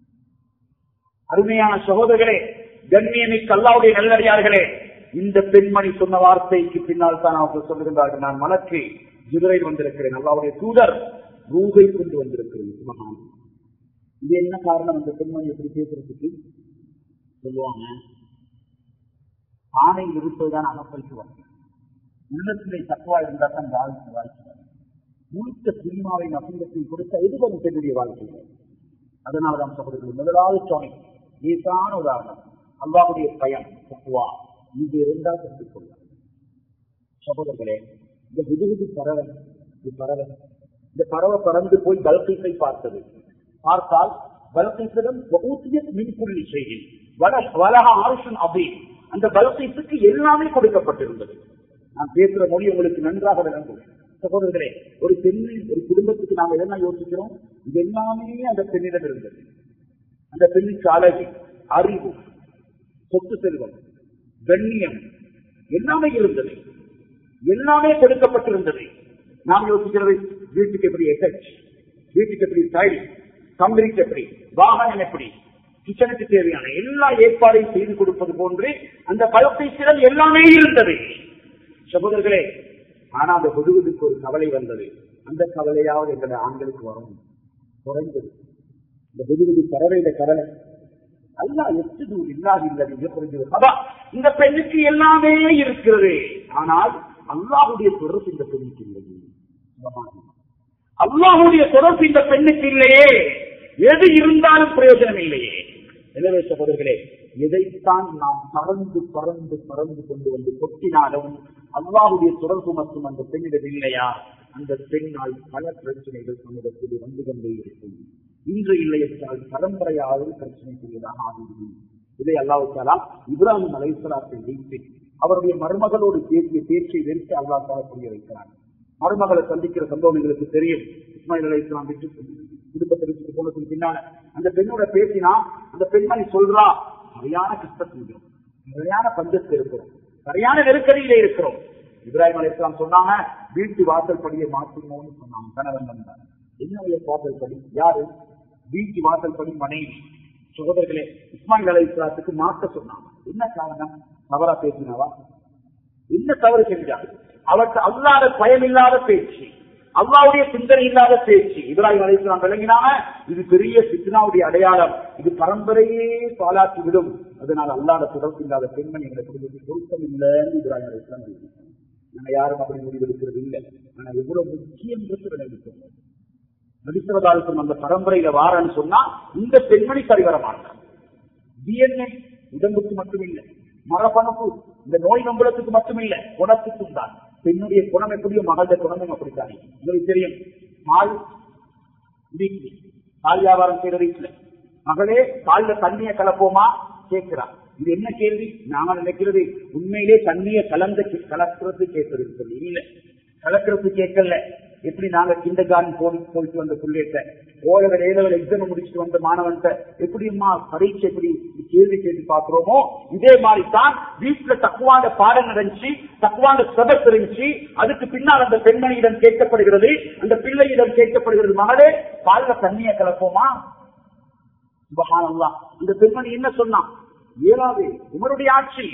அருமையான சகோதரர்களே கண்ணியமிக்க அல்லாவுடைய நல்லடியார்களே இந்த பெண்மணி சொன்ன வார்த்தைக்கு பின்னால் தான் அவர்கள் சொல்லுகின்றார்கள் நான் மலக்கு ஜிபரையில் வந்திருக்கிறேன் அல்லாவுடைய தூதர் ரூகை கொண்டு வந்திருக்கிறேன் சுமகான் இது என்ன காரணம் அந்த பெண்மணி எப்படி பேசுறதுக்கு சொல்லுவாங்க ஆணையில் இருப்பதுதான் அகப்பைக்கு வரும் உள்ளத்திலே தக்குவா இருந்தால் தான் வாழ்க்கை வாழ்க்கை வரும். முழுக்க சினிமாவின் அசங்கத்தையும் கொடுத்த எது வரும் பெண்ணுடைய வாழ்க்கை அதனால்தான் சகோதரர்கள் முதலாவது சுவாமி லேசான உதாரணம் அல்லாவுடைய பயம் தக்குவா இது இருந்தால் கற்றுக் கொள்ள சகோதரர்களே இந்த புதுகுது பறவை இது பறவை இந்த பறவை பறந்து போய் பல்கீஸை பார்த்தது பார்த்தால் பல்கீசிடம் மின்குள்ளி செய்தி வலக ஆருஷன் அபி அந்த பல்கீஸுக்கு எல்லாமே கொடுக்கப்பட்டிருந்தது நான் பேசுற மொழி உங்களுக்கு நன்றாக விளங்கும் சகோதரர்களே ஒரு பெண்ணின் ஒரு குடும்பத்துக்கு நாம் என்ன யோசிக்கிறோம் இது எல்லாமே அந்த பெண்ணிடம் இருந்தது அந்த பெண்ணுக்கு அழகு அறிவு சொத்து செல்வம் கண்ணியம் எல்லாமே இருந்தது எல்லாமே கொடுக்கப்பட்டிருந்தது நாம் யோசிக்கிறது வீட்டுக்கு எப்படி எஃபெக்ட் வீட்டுக்கு எப்படி ஸ்டைல் கம்பெனிக்கு எப்படி வாகனம் எப்படி கிச்சனுக்கு தேவையான எல்லா ஏற்பாடையும் செய்து கொடுப்பது போன்று அந்த பலப்பீசிடம் எல்லாமே இருந்தது சகோதரர்களே ஆனா அந்த புதுவுக்கு ஒரு கவலை வந்தது அந்த கவலையாவது எங்களை ஆண்களுக்கு வரும் குறைந்தது இந்த புதுவுது பறவையில கவலை அல்லா எட்டு இல்லாது இல்லை இந்த பெண்ணுக்கு எல்லாமே இருக்கிறது ஆனால் அல்லாஹுடைய தொடர்பு இந்த பெண்ணுக்கு இல்லையே அல்லாஹுடைய தொடர்பு இந்த பெண்ணுக்கு இல்லையே எது இருந்தாலும் பிரயோஜனம் இல்லையே எனவே சகோதரர்களே எதைத்தான் நாம் பறந்து பறந்து பறந்து கொண்டு வந்து கொட்டினாலும் அல்லாவுடைய தொடர்பு மற்றும் அந்த பெண்ணிடம் இல்லையா அந்த பெண்ணால் பல பிரச்சனைகள் சமூகத்தில் வந்து கொண்டே இருக்கும் இன்று இல்லை என்றால் பரம்பரையாவது பிரச்சனைக்குரியதாக ஆகிவிடும் இதை அல்லாவுத்தாலா இப்ராஹிம் அலைசலாத்தை வைத்து அவருடைய மருமகளோடு பேசிய பேச்சை வெறுத்து அல்லாத்தால புரிய வைக்கிறார் மருமகளை சந்திக்கிற சம்பவம் எங்களுக்கு தெரியும் இஸ்மாயில் அலை இஸ்லாம் விட்டு குடும்பத்தை விட்டு போனதுக்கு பின்னால அந்த பெண்ணோட பேசினா அந்த பெண்மணி சொல்றா சரியான கஷ்டத்தில் சரியான பஞ்சத்தில் இருக்கிறோம் சரியான நெருக்கடியில இருக்கிறோம் இப்ராஹிம் அலி இஸ்லாம் சொன்னாங்க வீட்டு வாசல் படியை மாற்றணும்னு சொன்னாங்க கணவன் வந்தார் என்னுடைய வாசல் படி யாரு வீட்டு வாசல் படி மனைவி சகோதரர்களே இஸ்மாயில் அலி இஸ்லாத்துக்கு மாற்ற சொன்னாங்க என்ன காரணம் தவறா பேசினவா என்ன தவறு செஞ்சாங்க அவருக்கு அல்லாத பயம் இல்லாத பேச்சு அல்லாவுடைய சிந்தனை இல்லாத பேச்சு இப்ராஹிம் அலிஸ்லாம் விளங்கினாங்க இது பெரிய சித்னாவுடைய அடையாளம் இது பரம்பரையே பாலாக்கி விடும் அதனால் அல்லாத தொடர்பு இல்லாத பெண்மணி எங்களை குடும்பத்தில் பொருத்தம் இல்லைன்னு இப்ராஹிம் அலிஸ்லாம் நாங்க யாரும் அப்படி முடிவெடுக்கிறது இல்லை ஆனா எவ்வளவு முக்கியம் விளைவிக்கும் நடிக்கிறதாலும் அந்த பரம்பரையில வாரன்னு சொன்னா இந்த பெண்மணி சரி வர மாட்டாங்க டிஎன்ஏ உடம்புக்கு மட்டும் இல்லை மரபணுப்பு இந்த நோய் நம்பளத்துக்கு மட்டும் இல்ல குணத்துக்கும் தான் பெண்ணுடைய குணம் எப்படியோ மகளுடைய குணமும் அப்படித்தானே உங்களுக்கு தெரியும் பால் வீட்டு பால் வியாபாரம் செய்யற வீட்டுல மகளே பால்ல தண்ணிய கலப்போமா கேட்கிறான் இது என்ன கேள்வி நாம நினைக்கிறது உண்மையிலே தண்ணிய கலந்த கலக்கிறது கேட்கறது சொல்லி இல்ல கலக்கிறது கேட்கல எப்படி நாங்க கிண்ட கார்டன் போய் போயிட்டு வந்த பிள்ளைகிட்ட ஓலவர் ஏலவர் எக்ஸாம் முடிச்சுட்டு வந்த மாணவன்கிட்ட எப்படிம்மா பரீட்சை எப்படி கேள்வி கேட்டு பாக்குறோமோ இதே மாதிரி தான் வீட்டுல தக்குவாண்ட பாடம் நடந்துச்சு தக்குவாண்ட சபத் இருந்துச்சு அதுக்கு பின்னால் அந்த பெண்மணியிடம் கேட்கப்படுகிறது அந்த பிள்ளையிடம் கேட்கப்படுகிறது மகளே பால்ல தண்ணிய கலப்போமா சுபஹானல்லாஹ் இந்த பெண்மணி என்ன சொன்னான் ஏழாவது உமருடைய ஆட்சி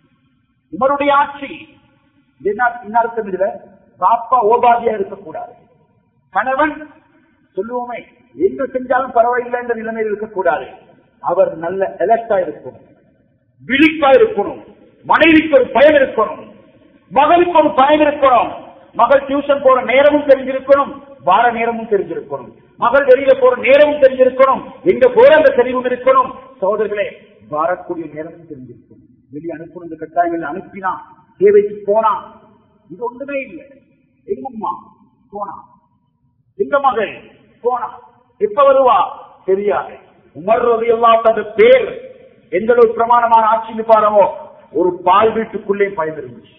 உமருடைய ஆட்சி இது என்ன என்ன அர்த்தம் இதுல பாப்பா ஓபாதியா இருக்கக்கூடாது கணவன் சொல்லுவோமே எங்க செஞ்சாலும் பரவாயில்லை என்ற நிலைமையில் இருக்கக்கூடாது அவர் நல்ல எலக்டா இருக்கணும் விழிப்பா இருக்கணும் மனைவிக்கு ஒரு பயம் இருக்கணும் மகளுக்கு ஒரு பயம் இருக்கணும் மகள் டியூஷன் போற நேரமும் தெரிஞ்சிருக்கணும் வார நேரமும் தெரிஞ்சிருக்கணும் மகள் வெளியில போற நேரமும் தெரிஞ்சிருக்கணும் எங்க போற அந்த தெரிவும் இருக்கணும் சகோதரர்களே வரக்கூடிய நேரமும் தெரிஞ்சிருக்கணும் வெளியே அனுப்பணும் கட்டாயங்கள் அனுப்பினா தேவைக்கு போனா இது ஒன்றுமே இல்லை எங்கம்மா போனா எங்க மகள் போனா எப்ப வருவா தெரியாது உமர் ரவி அந்த பேர் எந்த அளவு பிரமாணமான ஆட்சின்னு பாருமோ ஒரு பால் வீட்டுக்குள்ளே பயன் இருந்துச்சு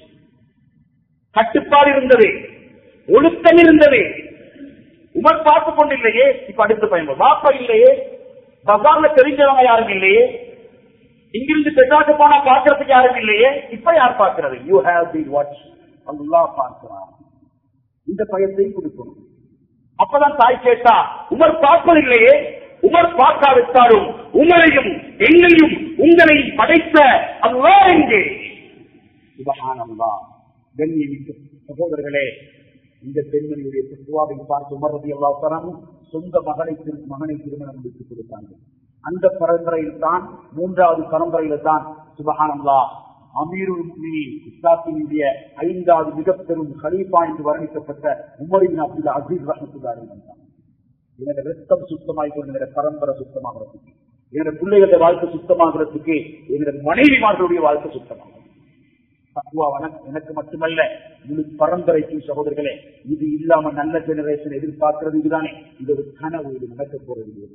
கட்டுப்பாடு இருந்தது ஒழுக்கம் இருந்தது உமர் பார்த்து கொண்டில்லையே இப்ப அடுத்த பயன் வாப்பா இல்லையே பசார்ல தெரிஞ்சவங்க யாரும் இல்லையே இங்கிருந்து பெற்றாக்கு போனா பாக்குறதுக்கு யாரும் இல்லையே இப்ப யார் பார்க்கிறது you have the watch Allah பார்க்கிறார் இந்த பயத்தை கொடுக்கணும் அப்பதான் தாய் கேட்டா உமர் பார்ப்பதில்லையே உமர் பார்க்காவிட்டாலும் உங்களையும் எங்களையும் உங்களையும் படைத்த அல்லா எங்கே சுபஹானல்லா கண்ணியமிக்க சகோதரர்களே இந்த பெண்மணியுடைய தத்துவாவை பார்த்து உமரதி அல்லா தரம் சொந்த மகனை திரு- மகனை திருமணம் முடித்துக் கொடுத்தாங்க அந்த பரம்பரையில் தான் மூன்றாவது பரம்பரையில தான் சுபஹானல்லா அமீருல் முஃமினீன் இஸ்லாத்தினுடைய ஐந்தாவது மிக பெரும் ஹலீஃபா என்று வர்ணிக்கப்பட்ட உமரின் அப்துல் அசீஸ் ரஹமத்துல்லாஹி வந்தார் என்னோட ரத்தம் சுத்தமாகி என்னோட பரம்பரை சுத்தமாகிறதுக்கு என்னோட பிள்ளைகளோட வாழ்க்கை சுத்தமாகிறதுக்கு என்னோட மனைவிமார்களுடைய வாழ்க்கை சுத்தமாகும் தக்குவா வனக்- எனக்கு மட்டுமல்ல முழு பரம்பரைக்கும் சகோதரர்களே இது இல்லாம நல்ல ஜெனரேஷன் எதிர்பார்க்கிறது இதுதானே இது ஒரு கனவு இது நடக்க போறது இது.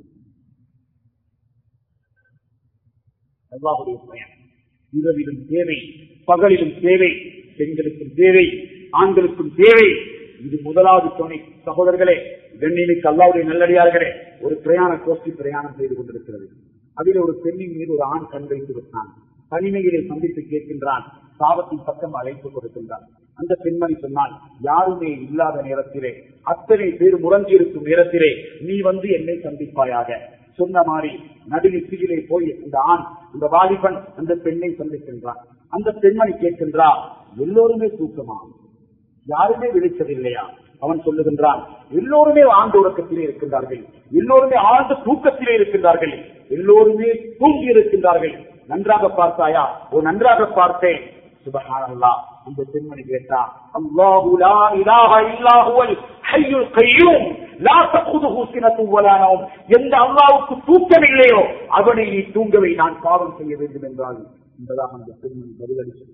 அல்லாஹுடைய பயன் இரவிலும் தேவை பகலிலும் தேவை பெண்களுக்கும் தேவை ஆண்களுக்கும் தேவை இது முதலாவது துணை சகோதரர்களே வெண்ணிலுக்கு அல்லாவுடைய நல்லடியார்களே ஒரு பிரயாண கோஷ்டி பிரயாணம் செய்து கொண்டிருக்கிறது அதில் ஒரு பெண்ணின் மீது ஒரு ஆண் கண் வைத்து விட்டான் தனிமையிலே சந்தித்து கேட்கின்றான் சாபத்தின் பக்கம் அழைப்பு கொடுக்கின்றான் அந்த பெண்மணி சொன்னால் யாருமே இல்லாத நேரத்திலே அத்தனை பேர் முரஞ்சி இருக்கும் நேரத்திலே நீ வந்து என்னை சந்திப்பாயாக சொன்ன மாதிரி நடுநிசியிலே போய் இந்த ஆண் இந்த வாலிபன் அந்த பெண்ணை சந்திக்கின்றான் அந்த பெண்மணி கேட்கின்றா எல்லோருமே தூக்கமா யாருமே விழிச்சதில்லையா அவன் சொல்லுகின்றான் எல்லோருமே ஆழ்ந்த உறக்கத்திலே இருக்கின்றார்கள் எல்லோருமே ஆழ்ந்த தூக்கத்திலே இருக்கின்றார்கள் எல்லோருமே தூங்கி இருக்கின்றார்கள் நன்றாக பார்த்தாயா ஓ நன்றாக பார்த்தேன் சுபஹானல்லாஹ் இந்த பெண்மணி கேட்டா அல்லாஹு லா இலாஹ இல்லா ஹுவல் ஹய்யுல் கய்யூம் லா தഖுதுஹு சினத்து வலா நௌம் எந்த அல்லாஹ்வுக்கு தூக்கம் இல்லையோ அவனை நீ தூங்கவை நான் பாவம் செய்ய வேண்டும் என்றால் என்பதாக அந்த பெண்மணி பதிலளித்தது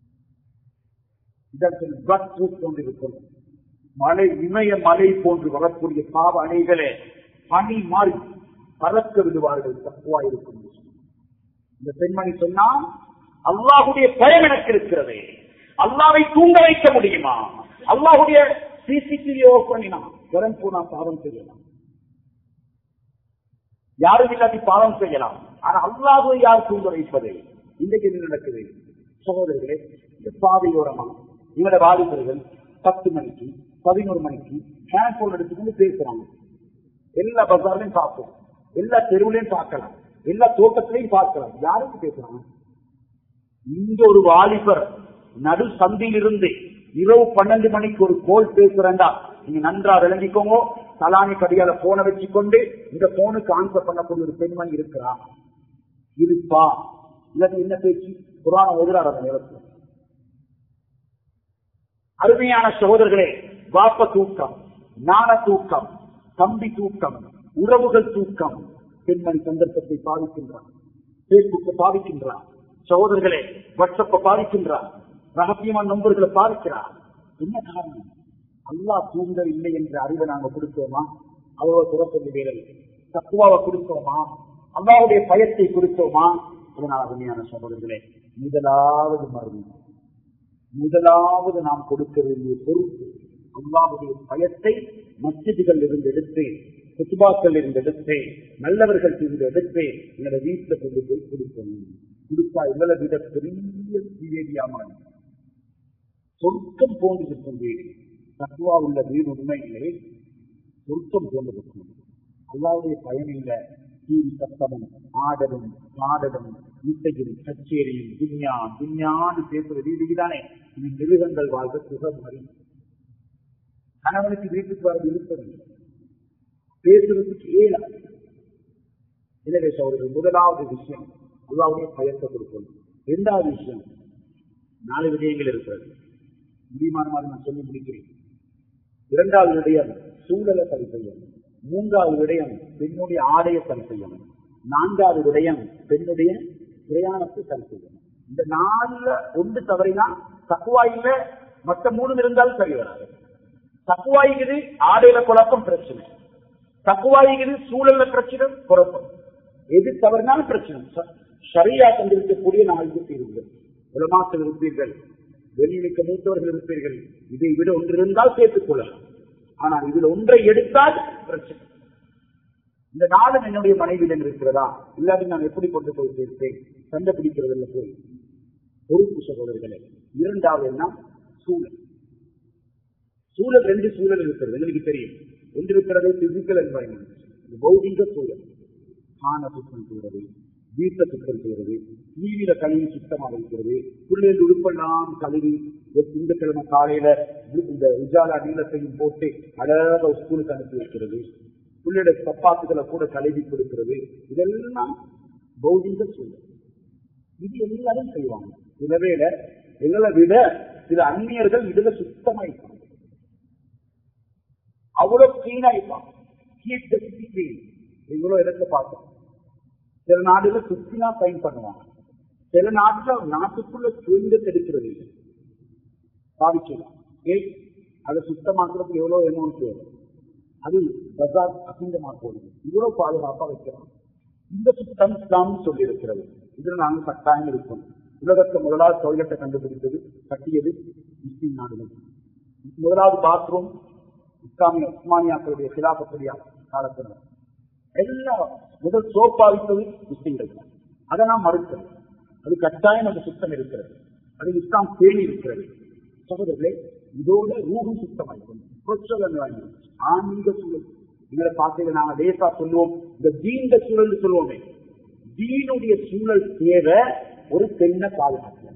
இதற்கு பஸ் கொண்டிருக்கும் மலை இமய மலை போன்று வரக்கூடிய பாவ அணைகளே பனி மாறி பறக்க விடுவார்கள் தப்புவா இருக்கும் இந்த பெண்மணி சொன்னா அல்லாஹுடைய பயம் எனக்கு இருக்கிறது அல்லாவை தூங்க வைக்க முடியுமா அல்லாஹுடைய சிசிடிவி ஓப் பண்ணினா கரம் போனா பாவம் செய்யலாம் யாரும் இல்லாட்டி பாவம் செய்யலாம் ஆனா அல்லாஹுவை யார் தூங்க வைப்பது இன்றைக்கு என்ன நடக்குது சகோதரர்களே இந்த பாதையோரமா இவட வாலிபர்கள் பத்து மணிக்கு பதினோரு மணிக்கு ஹேண்ட் போன் எடுத்துக்கொண்டு பேசுறாங்க எல்லா பஜார்லையும் பார்ப்போம் எல்லா தெருவுலையும் பார்க்கலாம் எல்லா தோட்டத்திலையும் பார்க்கலாம் யாருக்கு பேசுறாங்க இந்த ஒரு வாலிபர் நடு சந்தியிலிருந்து இரவு பன்னெண்டு மணிக்கு ஒரு கோல் பேசுறேன்டா நீங்க நன்றா விளங்கிக்கோங்க தலானி கடியால போனை வச்சுக்கொண்டு இந்த போனுக்கு ஆன்சர் பண்ணக்கூடிய ஒரு பெண்மணி இருக்கிறா இருப்பா இல்லாட்டி என்ன பேச்சு புராண எதிராக அந்த நேரத்தில் அருமையான சகோதரர்களே வாப்ப தூக்கம் ஞான தூக்கம் தம்பி தூக்கம் உறவுகள் தூக்கம் பெண்மணி சந்தர்ப்பத்தை பாதிக்கின்றான் பேஸ்புக்கை பாதிக்கின்றான் சகோதரர்களே வாட்ஸ்அப்பை பாதிக்கின்றான் ரகசியமான நம்பர்களை பாதிக்கிறார் என்ன காரணம் அல்லாஹ் தூங்க இல்லை என்ற அறிவை நாங்க கொடுத்தோமா அவ்வளவு துறப்பது வேலை தக்குவாவை கொடுத்தோமா அல்லாவுடைய பயத்தை கொடுத்தோமா அதனால் அருமையான சகோதரர்களே முதலாவது மருந்து முதலாவது நாம் கொடுக்க வேண்டிய பொறுப்பு அல்லாவுடைய பயத்தை மஸ்ஜிதுகள் இருந்து எடுத்து குத்துபாக்கள் இருந்து எடுத்து நல்லவர்கள் இருந்து எடுத்து எங்களோட வீட்டுல கொண்டு போய் கொடுக்கணும் கொடுத்தா எங்களை விட பெரிய சீவேதியாம சொர்க்கம் போன்றிருக்கும் வீடு தத்துவா உள்ள வீடு உண்மையிலே சொர்க்கம் போன்றிருக்கும் அல்லாவுடைய பயன் இல்ல டிவி சத்தமும் ஆடலும் பாடலும் இசையும் கச்சேரியும் துன்யா துன்யான்னு பேசுற வீடுதானே இது மிருகங்கள் வாழ்க சுகம் அறியும் கணவனுக்கு வீட்டுக்கு வர விருப்பம் இல்லை. பேசுறதுக்கு ஏலா எனவே சோழர்கள் முதலாவது விஷயம் அல்லாவுடைய பயத்தை கொடுக்கணும் இரண்டாவது விஷயம் நாலு விடயங்கள் இருக்கிறது முடியுமான மாதிரி நான் சொல்லி முடிக்கிறேன் இரண்டாவது விடயம் சூழலை சரி செய்யணும் மூன்றாவது விடயம் பெண்ணுடைய ஆடையை சரி செய்யணும் நான்காவது விடயம் பெண்ணுடைய பிரயாணத்தை சரி செய்யணும் இந்த நாலுல ஒன்று தவறினா தக்குவா இல்ல மற்ற மூணு இருந்தாலும் சரி வராது தக்குவாய்க்குது ஆடையில குழப்பம் பிரச்சனை தக்குவாய்க்குது சூழல்ல பிரச்சனை குழப்பம் எது தவறினாலும் பிரச்சனை ச- சரியா தந்திருக்கக்கூடிய நான்கு தீர்வுகள் உலமாக்கள் இருப்பீர்கள் வெளியிலுக்க மூத்தவர்கள் இருப்பீர்கள் இதை விட ஒன்று இருந்தால் சேர்த்துக் கொள்ளலாம் ஆனால் இதில் ஒன்றை எடுத்தால் பிரச்சனை இந்த நாளும் என்னுடைய மனைவியிடம் இருக்கிறதா இல்லாட்டி நான் எப்படி கொண்டு போய் சேர்ப்பேன் சண்டை பிடிக்கிறதில்ல போய் பொறுப்பு சகோதரர்களே இரண்டாவது என்ன சூழல் சூழல் ரெண்டு சூழல் இருக்கிறது எங்களுக்கு தெரியும் ஒன்று இருக்கிறது பிசிக்கல் என்வாயன்மெண்ட் பௌதிக சூழல் காண சுத்தம் செய்வது வீட்டை சுத்தம் செய்வது டிவியில கழுவி சுத்தமா வைக்கிறது பிள்ளைகள் உடுப்பெல்லாம் கழுவி திங்கக்கிழமை காலையில இந்த உஜாலா நீளத்தையும் போட்டு அழகாக ஸ்கூலுக்கு அனுப்பி வைக்கிறது பிள்ளையோட சப்பாத்துக்களை கூட கழுவி கொடுக்கிறது இதெல்லாம் பௌதிக சூழல் இது எல்லாரும் செய்வாங்க சில வேளை எங்களை விட சில அந்நியர்கள் இதுல சுத்தமா இருப்பாங்க அவ்வளவு கிளீனா இருப்பாங்க Keep the city clean. இவ்வளவு இடத்துல பார்த்தோம் சில நாடுகள் சுத்தினா பயன் பண்ணுவாங்க சில நாட்டுல நாட்டுக்குள்ள சுயங்க எடுக்கிறது இல்லை பாவிக்கலாம் ஏய் அதை சுத்தமாக்குறதுக்கு எவ்வளவு அமௌண்ட் தேவை அது பஜார் அசிங்கமா போகுது இவ்வளவு பாதுகாப்பா வைக்கலாம் இந்த சுத்தம் இஸ்லாம் சொல்லி இருக்கிறது இதுல நாங்கள் கட்டாயம் இருக்கோம் உலகத்தை முதலாவது டொய்லெட்டை கண்டுபிடித்தது கட்டியது முஸ்லிம் நாடுகள் முதலாவது பாத்ரூம் இஸ்லாமிய உஸ்மானியாக்களுடைய சிலாபத்துடைய காலத்தில் எல்லாம் முதல் சோப்பா வைத்தது முஸ்லிம்கள் தான். அதை நாம் மறுக்கிறோம் அது கட்டாயம் அந்த சுத்தம் இருக்கிறது அது இஸ்லாம் பேணி இருக்கிறது சகோதரர்களே இதோட ரூபம் சுத்தமாயிருக்கும் சொச்சலம் ஆன்மீக சூழல் எங்களை பார்த்து நாங்க லேசா சொல்லுவோம் இந்த தீண்ட சூழல் சொல்லுவோமே தீனுடைய சூழல் தேவை ஒரு பெண்ணை பாதுகாக்கணும்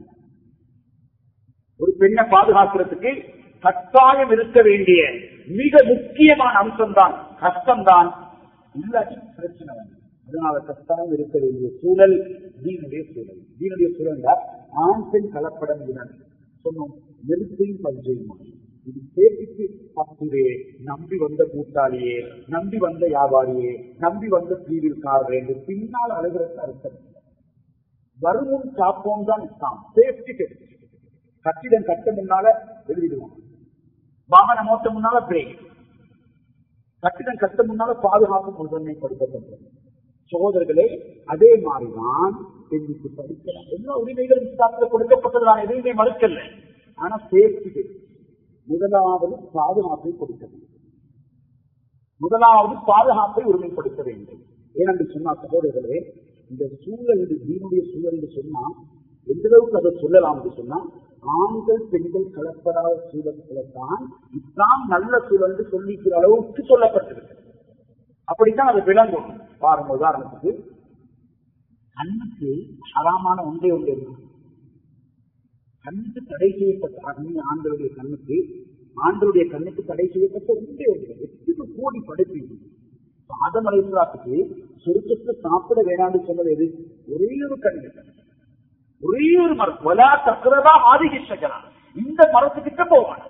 ஒரு பெண்ணை பாதுகாக்கிறதுக்கு கட்டாயம் இருக்க வேண்டிய மிக முக்கியமான அம்சம்தான் கஷ்டம்தான் இல்லாட்டி பிரச்சனை வந்து அதனால கட்டாயம் இருக்க வேண்டிய சூழல் தீனுடைய சூழல் தீனுடைய சூழல் ஆண் பெண் கலப்படம் இனம் சொன்னோம் நெருப்பையும் பஞ்சையுமா இது பேட்டிக்கு பத்துவே நம்பி வந்த கூட்டாளியே நம்பி வந்த வியாபாரியே நம்பி வந்த தீவிரக்காரர் என்று பின்னால் அழுகிறது அர்த்தம் இல்லை. வருமுன் காப்போம் தான் இஸ்லாம் சேஃப்டி டெஸ்ட் கட்டிடம் கட்ட முன்னால எழுதிடுவோம் வாகனம் ஓட்ட முன்னால பிரேக் கட்டிடம் கட்ட முன்னால பாதுகாப்பு முதன்மைப்படுத்தப்பட்டது சகோதரர்களே அதே மாதிரிதான் பெண்ணுக்கு படிக்கலாம் எல்லா உரிமைகளும் இஸ்லாத்தில் கொடுக்கப்பட்டதுதான் எதுவுமே மறுக்கல ஆனா சேஃப்டி டெஸ்ட் முதலாவது பாதுகாப்பை கொடுக்க வேண்டும் முதலாவது பாதுகாப்பை உரிமைப்படுத்த வேண்டும் ஏனென்று சொன்னா சகோதரர்களே இந்த சூழல் இது தீனுடைய சூழல் என்று சொன்னா எந்த அளவுக்கு அதை சொல்லலாம் என்று சொன்னா ஆண்கள் பெண்கள் கலப்படாத சூழல்களை தான் இஸ்லாம் நல்ல சூழல் என்று சொல்லிக்கிற அளவுக்கு சொல்லப்பட்டிருக்கு அப்படித்தான் அது விளங்கும் பாருங்க உதாரணத்துக்கு கண்ணுக்கு ஹராமான ஒன்றே ஒன்று இருக்கு கண்ணுக்கு தடை செய்யப்பட்ட அக்னி ஆண்களுடைய கண்ணுக்கு ஆண்களுடைய கண்ணுக்கு தடை செய்யப்பட்ட ஒன்றே ஒன்று எத்தனை கோடி படைப்பீங்க ஆதம் அலைசுலாத்துக்கு சுருக்கத்தை சாப்பிட வேணாம்னு சொன்னது எது ஒரே ஒரு கண்ணு ஒரே ஒரு மரம் வலா தக்கிறதா ஆதிகிஷகரா இந்த மரத்துக்கிட்ட போவாங்க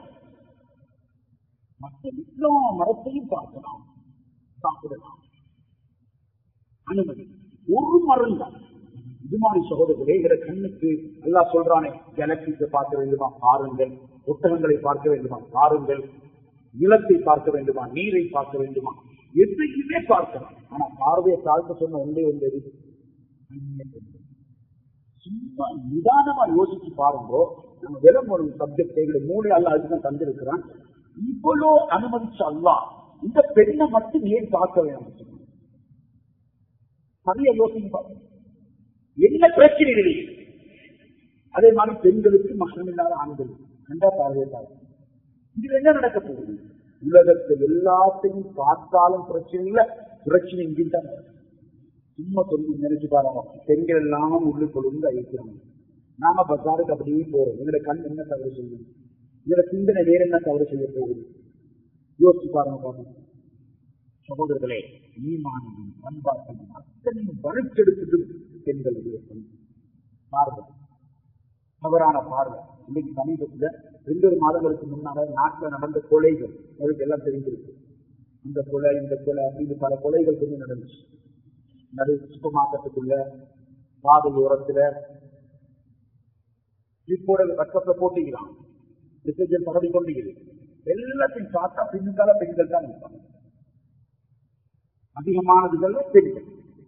மற்ற எல்லா மரத்தையும் பார்க்கலாம் சாப்பிடலாம் அனுமதி ஒரு மரம் தான் இது மாதிரி சகோதரர்களே என்ற கண்ணுக்கு எல்லாம் சொல்றானே கேலக்சிஸை பார்க்க வேண்டுமா பாருங்கள் புத்தகங்களை பார்க்க வேண்டுமா பாருங்கள் நிலத்தை பார்க்க வேண்டுமா நீரை பார்க்க வேண்டுமா எதையுமே பார்க்கலாம் ஆனா பார்வையை தாழ்த்த சொன்ன ஒன்றே ஒன்று எது? கண்ணை கொண்டு. சும்மா நிதானமா யோசிச்சு பாருங்க நம்ம வெறும் ஒரு சப்ஜெக்ட் எங்களை மூளை அல்ல அதுதான் தந்திருக்கிறான் இவ்வளோ அனுமதிச்ச அல்லா இந்த பெண்ணை மட்டும் ஏன் பார்க்க வேணும் சரியா யோசிச்சு பாருங்க என்ன பிரச்சனை இல்லை அதே மாதிரி பெண்களுக்கு மகனம் இல்லாத ஆண்கள் கண்டா பார்வையை பார்க்க இதுல என்ன நடக்க போகுது உலகத்தில் எல்லாத்தையும் பார்த்தாலும் பிரச்சனை இல்லை பிரச்சனை இங்கில் தான் இருக்கு. சும்மா சொல்லி நினைச்சு பாருங்க பெண்கள் எல்லாம் உள்ளுக்குள் வந்து அழிக்கிறாங்க நாம பசாருக்கு அப்படியே போறோம் எங்களோட கண் என்ன தவறு செய்யும் எங்களோட சிந்தனை வேற என்ன தவறு செய்ய போகுது யோசிச்சு பாருங்க பாருங்க சகோதரர்களே ஈமானையும் பண்பாட்டையும் அத்தனையும் வறுத்தெடுத்தது பெண்களுடைய பணி பார்வை தவறான பார்வை இன்னைக்கு சமீபத்துல ரெண்டு ஒரு மாதங்களுக்கு முன்னால நாட்டில் நடந்த கொலைகள் உங்களுக்கு எல்லாம் தெரிஞ்சிருக்கு இந்த கொலை இந்த கொலை அப்படின்னு பல கொலைகள் கொஞ்சம் நடந்துச்சு நடு சூப்பர் மார்க்கெட்டுக்குள்ள பாதை ஓரத்துல இப்போட கட்டத்தை போட்டிக்கிறான் மெசேஜில் பரவி கொண்டிருக்கிறது எல்லாத்தையும் பார்த்தா பின்னுக்கால பெண்கள் தான் இருப்பாங்க அதிகமானதுகள் பெண்கள்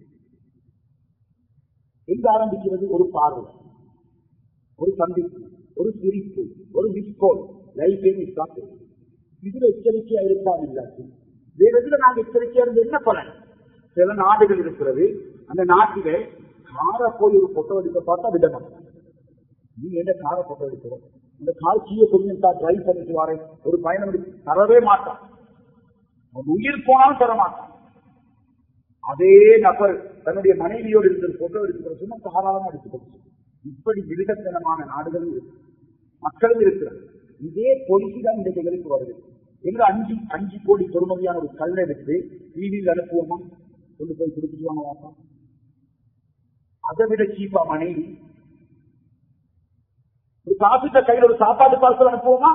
எங்க ஆரம்பிக்கிறது ஒரு பார்வை ஒரு சந்திப்பு ஒரு சிரிப்பு ஒரு மிஸ்கோல் லைஃபே மிஸ் ஆகும் இதுல எச்சரிக்கையா இருப்பாங்க இல்லாச்சு வேற எதுல நாங்க எச்சரிக்கையா இருந்து என்ன பலன் சில நாடுகள் இருக்கிறது அந்த நாட்டிலே காரை போய் ஒரு போட்டோ எடுக்க பார்த்தா விட மாட்டாங்க நீ என்ன காரை போட்டோ எடுக்கிறோம் இந்த கார் கீழே கொஞ்சம் தான் டிரைவ் பண்ணிட்டு வரேன் ஒரு பயணம் எடுத்து தரவே மாட்டான் அவன் உயிர் போனாலும் தர மாட்டான் அதே நபர் தன்னுடைய மனைவியோடு இருந்த போட்டோ எடுத்துக்கிற சொன்னா தாராளமா எடுத்துக்கணும் இப்படி மிருகத்தனமான நாடுகளும் இருக்கு மக்களும் இருக்கிறது இதே பொலிசி தான் இந்த நிகழ்ச்சி வருது எங்க அஞ்சு அஞ்சு கோடி பொறுமதியான ஒரு கல்லை எடுத்து டிவியில் அனுப்புவோமா கொண்டு போய் கொடுத்துட்டு வாங்க வாப்பா அதை விட சீப்பா மனைவி ஒரு காசுட்ட கையில் ஒரு சாப்பாடு பார்சல் அனுப்புவோமா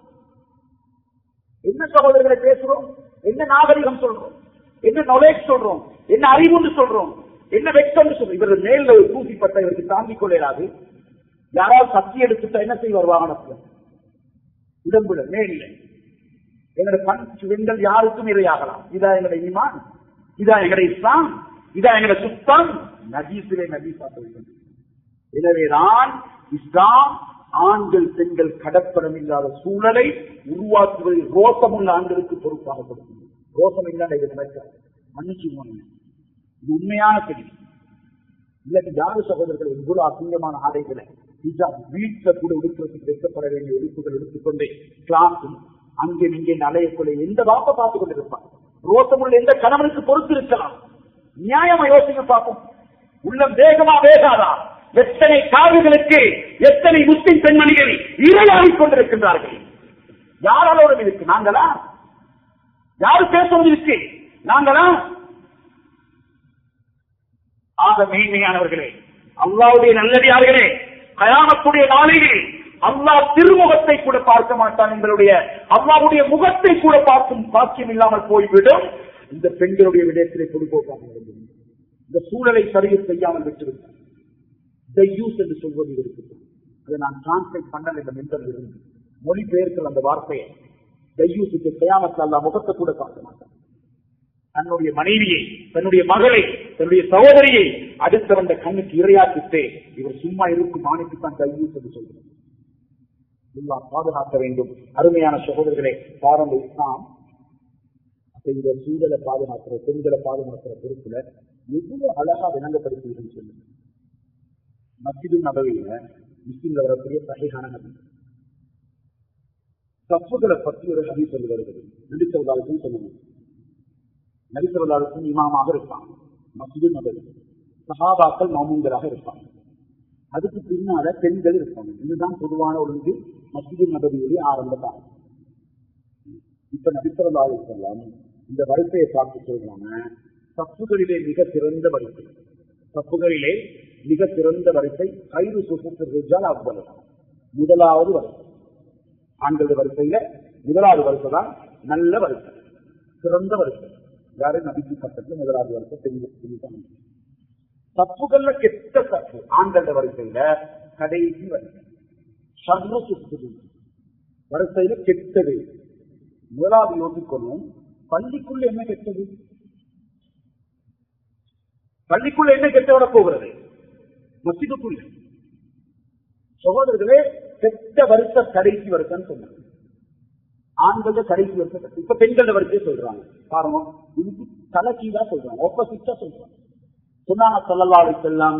என்ன சகோதரர்களை பேசுறோம் என்ன நாகரிகம் சொல்றோம் என்ன நாலேஜ் சொல்றோம் என்ன அறிவுன்னு சொல்றோம் என்ன வெட்கம் சொல்றோம் இவர் மேல ஒரு பூசிப்பட்ட இவருக்கு தாங்கிக் கொள்ளாது யாராவது சக்தி எடுத்துட்டா என்ன செய்வார் வாகனத்துல உடம்புல மேல எங்களுடைய பஞ்சு பெண்கள் யாருக்கும் இரையாகலாம் இதா எங்களுடைய ஈமான் இதா எங்களுடைய இஸ்லாம் இதா எங்களுடைய சுத்தம் நஜீசிலே நஜீசா போய்கொண்டு எனவேதான் இஸ்லாம் ஆண்கள் பெண்கள் கடப்படம் இல்லாத சூழலை உருவாக்குவதில் ரோசமுள்ள ஆண்களுக்கு பொறுப்பாக கொடுக்கும் ரோசம் இல்லாத இது நடக்காது மன்னிச்சு போனீங்க இது உண்மையான கேள்வி இல்லாட்டி யாரு சகோதரர்கள் இவ்வளவு அசிங்கமான ஆடைகளை ஹிஜாப் வீட்டுல கூட உடுக்கிறதுக்கு வைக்கப்பட வேண்டிய உடுப்புகள் எடுத்துக்கொண்டு கிளாஸும் அங்கே இங்கே அலையக்குள்ள எந்த வாப்ப பார்த்து கொண்டிருப்பான் ரோசமுள்ள எந்த கணவனுக்கு பொறுத்து இருக்கலாம் நியாயமா யோசிக்க பார்ப்போம் உள்ளம் வேகமா வேகாதா எத்தனை காவிர்களுக்கு எத்தனை முஸ்லிம் பெண்மணிகள் இரையாகிக் கொண்டிருக்கின்றார்கள் யாராலும் இருக்கு நாங்களா யாரு பேசுவது இருக்கு நாங்களா ஆக மேன்மையானவர்களே அல்லாவுடைய நல்லடியார்களே கயாமக்கூடிய நாளிலே அல்லாஹ் திருமுகத்தை கூட பார்க்க மாட்டான் எங்களுடைய அல்லாவுடைய முகத்தை கூட பார்க்கும் பாக்கியம் இல்லாமல் போய்விடும் இந்த பெண்களுடைய விடயத்திலே பொதுபோக்காக இருந்தது இந்த சூழலை சரிவு செய்யாமல் விட்டுவிட்டார் யூஸ் என்று சொல்வது இருக்குது அதை நான் டிரான்ஸ்லேட் பண்ணல இந்த மென்டல் இருந்து மொழிபெயர்க்கிற அந்த வார்த்தையை தையூசுக்கு கயாமத்தில் அல்லா முகத்தை கூட பார்க்க மாட்டான் தன்னுடைய மனைவியை தன்னுடைய மகளை தன்னுடைய சகோதரியை அடுத்த வந்த கண்ணுக்கு இரையாக்கிட்டு இவர் சும்மா இருக்கும் ஆணைக்குத்தான் தையூஸ் என்று சொல்கிறார் அல்லா பாதுகாக்க வேண்டும் அருமையான சகோதரர்களே பாரம்ப இஸ்லாம் அப்ப இந்த சூழலை பாதுகாக்கிற பெண்களை பாதுகாக்கிற பொறுப்புல எவ்வளவு அழகா விளங்கப்படுத்தீர்கள் சொல்லுங்க மசிது நபவியில முஸ்லீம்ல வரக்கூடிய சகைகான நபி தப்புகளை பற்றி ஒரு ஹபி சொல்லி வருகிறது நடித்தவர்களுக்கும் சொல்லணும் நடித்தவர்களுக்கும் இமாமாக இருப்பாங்க மசிது நபவி சஹாபாக்கள் மாமூங்கராக இருப்பாங்க அதுக்கு பின்னால பெண்கள் இருப்பாங்க இதுதான் பொதுவான ஒழுங்கு மசிது நபவியுடைய ஆரம்ப காலம் இப்ப நபித்தவர்களாக சொல்லலாம் இந்த வரிசையை பார்த்து சொல்றாங்க தப்புகளிலே மிக சிறந்த வரிசை தப்புகளிலே மிக சிறந்த வரிசை கயிறு சுசுத்தால் அவ்வளவு முதலாவது வரிசை ஆண்கள் வரிசையில முதலாவது வரிசை தான் நல்ல வரிசை சிறந்த வரிசை யாரு நபிக்கு பக்கத்துல முதலாவது வரிசை தெரிஞ்சு தப்புகள்ல கெட்ட தப்பு ஆண்கள் வரிசையில கடைசி வரிசை சர்வ சுத்து வரிசையில கெட்டது முதலாவது யோசிக்கணும் பள்ளிக்குள்ள என்ன கெட்டது பள்ளிக்குள்ள என்ன கெட்டோட போகிறது மசிதுக்குள்ள சகோதரர்களே கெட்ட வருஷ கடைசி வருஷம் சொன்னாங்க ஆண்கள் கடைசி வருஷம் இப்ப பெண்கள் வரிசையை சொல்றாங்க காரணம் இதுக்கு தலைக்கீழா சொல்றாங்க ஆப்போசிட்டா சொல்றாங்க சொன்னாங்க சொல்லலாளி செல்லாம்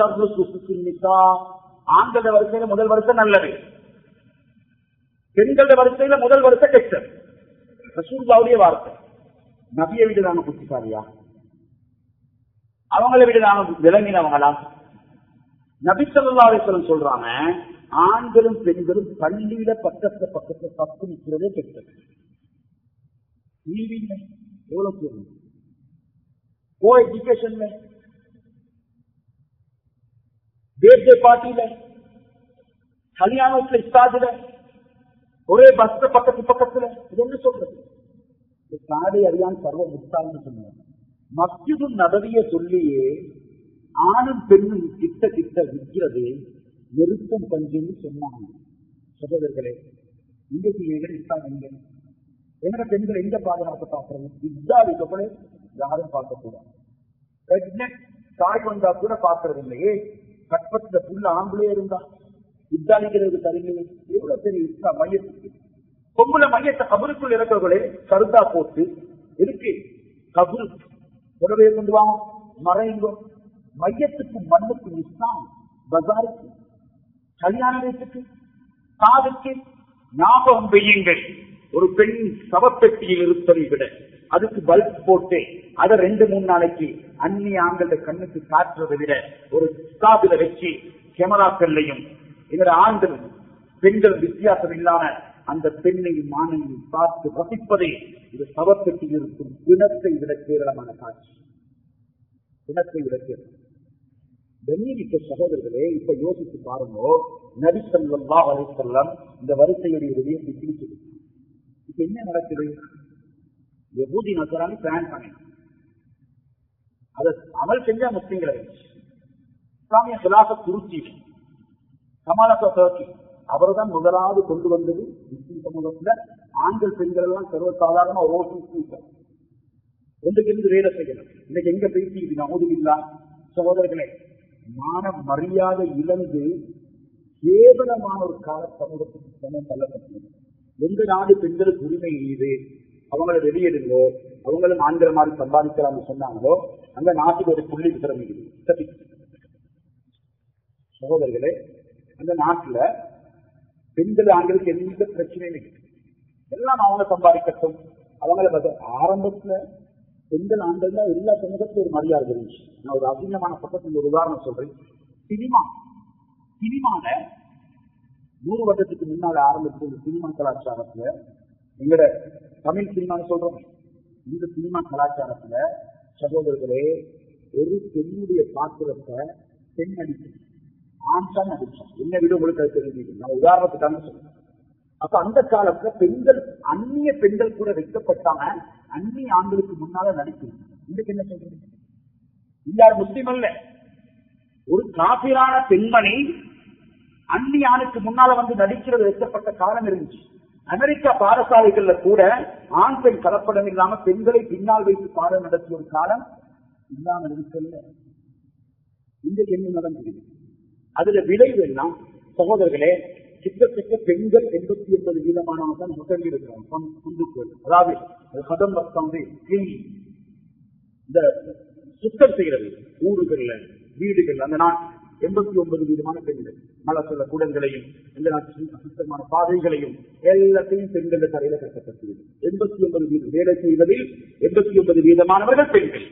ஆண்கள வரிசையில முதல் வருஷம் நல்லது பெண்கள வரிசையில முதல் வருஷம் கெட்டது ரசூல்லாவுடைய வார்த்தை நபியை விட நாங்க புத்திசாலியா அவங்கள விட நாங்க விளங்கினவங்களா நபிசல்லாசலம் சொல்றாங்க ஆண்களும் பெண்களும் பள்ளியில பக்கத்துல பக்கத்துல தப்பு நிற்கிறதே கெட்டது டிவியில எவ்வளவு சொல்லுங்க கோ எஜுகேஷன்ல பேர்தே பார்ட்டியில கல்யாணத்துல இஸ்தாதுல ஒரே பஸ் பக்கத்து பக்கத்துல இது என்ன சொல்றது காடை அறியான் சர்வ முட்டாள்னு சொன்னாங்க மஸ்ஜிது நபவிய சொல்லியே ஆணும் பெண்ணும் கிட்ட கிட்ட விற்கிறது நெருப்பம் பஞ்சுன்னு சொன்னாங்க சகோதரர்களே இன்றைக்கு எங்க இஸ்லாம் எங்க எங்க பெண்கள் எங்க பாதுகாப்பு பார்க்கறது இத்தாலி கப்பலை யாரும் பார்க்க கூடாது தாய் வந்தா கூட பார்க்கறது இல்லையே கற்பத்துல புள்ள ஆம்பளே இருந்தா இத்தாலிக்கிறது தருமையே எவ்வளவு பெரிய இஸ்லா மையத்துக்கு பொம்புல மையத்தை கபருக்குள் இருக்கிறவர்களே கருத்தா போட்டு இருக்கு கபரு புடவையை கொண்டு வாங்க மறைங்கோ மையத்துக்கு மண்ணுக்கு இஸ்லாம் பஜாருக்கு கல்யாண வீட்டுக்கு காதுக்கு ஞாபகம் பெய்யுங்கள் ஒரு பெண் சவப்பெட்டியில் இருப்பதை விட அதுக்கு பல்ப் போட்டு அதை ரெண்டு மூணு நாளைக்கு அந்நிய ஆண்கள கண்ணுக்கு காட்டுறதை விட ஒரு ஸ்டாபில வச்சு கேமராக்கள்லையும் எங்களோட ஆண்கள் பெண்கள் வித்தியாசம் இல்லாம அந்த பெண்ணையும் மானையும் பார்த்து ரசிப்பதே இது சவப்பெட்டியில் இருக்கும் பிணத்தை விட கேரளமான காட்சி பிணத்தை விட கேரளம் கண்ணியமிக்க சகோதரர்களே இப்ப யோசித்து பாருங்க நபி சொல்லா வலைசல்லம் இந்த வரிசையுடைய விடயத்தை பிடிச்சது இப்ப என்ன நடக்குது எபூதி நசரானி பிளான் பண்ண அதை அமல் செஞ்சா முஸ்லிம்களை இஸ்லாமிய சிலாச துருக்கி கமாலத்த துருக்கி அவர் தான் முதலாவது கொண்டு வந்தது முஸ்லிம் சமூகத்துல ஆண்கள் பெண்கள் எல்லாம் சர்வசாதாரண ஓட்டு ஒன்றுக்கு இருந்து வேலை செய்யணும் இன்னைக்கு எங்க பேசி இது நமுதுமில்லா சகோதரர்களே மான மரியாதை இழந்து கேவலமான ஒரு கால சமூகத்துக்கு சமம் தள்ளப்பட்டது எந்த நாடு பெண்களுக்கு உரிமை இது அவங்களை வெளியிடுங்கோ அவங்களும் ஆண்கள் மாதிரி சம்பாதிக்கலாம்னு சொன்னாங்களோ அந்த நாட்டுக்கு ஒரு புள்ளி வித்திரம் சரி சகோதரர்களே அந்த நாட்டுல பெண்கள் ஆண்களுக்கு எந்த பிரச்சனையும் இல்லை எல்லாம் அவங்க சம்பாதிக்கட்டும் அவங்கள பத்தி- ஆரம்பத்துல பெண்கள் ஆண்கள் தான் எல்லா சமூகத்திலும் ஒரு மரியாதை இருந்துச்சு நான் ஒரு அசிங்கமான பக்கத்தில் ஒரு உதாரணம் சொல்றேன் சினிமா சினிமால நூறு வருடத்துக்கு முன்னால ஆரம்பிச்ச இந்த சினிமா கலாச்சாரத்துல எங்கட தமிழ் சினிமான்னு சொல்றோம் இந்த சினிமா கலாச்சாரத்துல சகோதரர்களே ஒரு பெண்ணுடைய பாத்திரத்தை பெண் நடிக்கும் ஆண் தான் நடிச்சான் என்ன விட உங்களுக்கு அது தெரிஞ்சு நான் உதாரணத்துக்காக சொல்றேன் அப்ப அந்த காலத்துல பெண்கள் அந்நிய பெண்கள் கூட வைக்கப்பட்டாங்க அந்நிய ஆண்களுக்கு முன்னால நடிக்கணும் இன்னைக்கு என்ன சொல்றீங்க இல்லார் முஸ்லிம் அல்ல ஒரு காபிரான பெண்மணி அந்நிய ஆணுக்கு முன்னால வந்து நடிக்கிறது வைக்கப்பட்ட காலம் இருந்துச்சு அமெரிக்கா பாடசாலைகள்ல கூட ஆண் பெண் கலப்படம் இல்லாம பெண்களை பின்னால் வைத்து பாடம் நடத்திய ஒரு காலம் இல்லாமல் இருக்கல இன்றைக்கு என்ன நடந்தது அதுல விளைவு எல்லாம் சகோதரர்களே கிட்டத்தட்ட பெண்கள் எண்பத்தி ஒன்பது வீதமானவங்க தான் முட்டங்கி இருக்கிறாங்க குந்துக்கள் அதாவது அது கதம் வர்த்தம் கிளீனிங் இந்த சுத்தம் செய்யறது ஊருகள்ல வீடுகள் அந்த நாள் எண்பத்தி ஒன்பது வீதமான பெண்கள் மலசல கூடங்களையும் இந்த நாட்டில் அசுத்தமான பாதைகளையும் எல்லாத்தையும் பெண்கள் தலையில கட்டப்பட்டது எண்பத்தி ஒன்பது வீதம் வேலை செய்வதில் எண்பத்தி ஒன்பது வீதமானவர்கள் பெண்கள்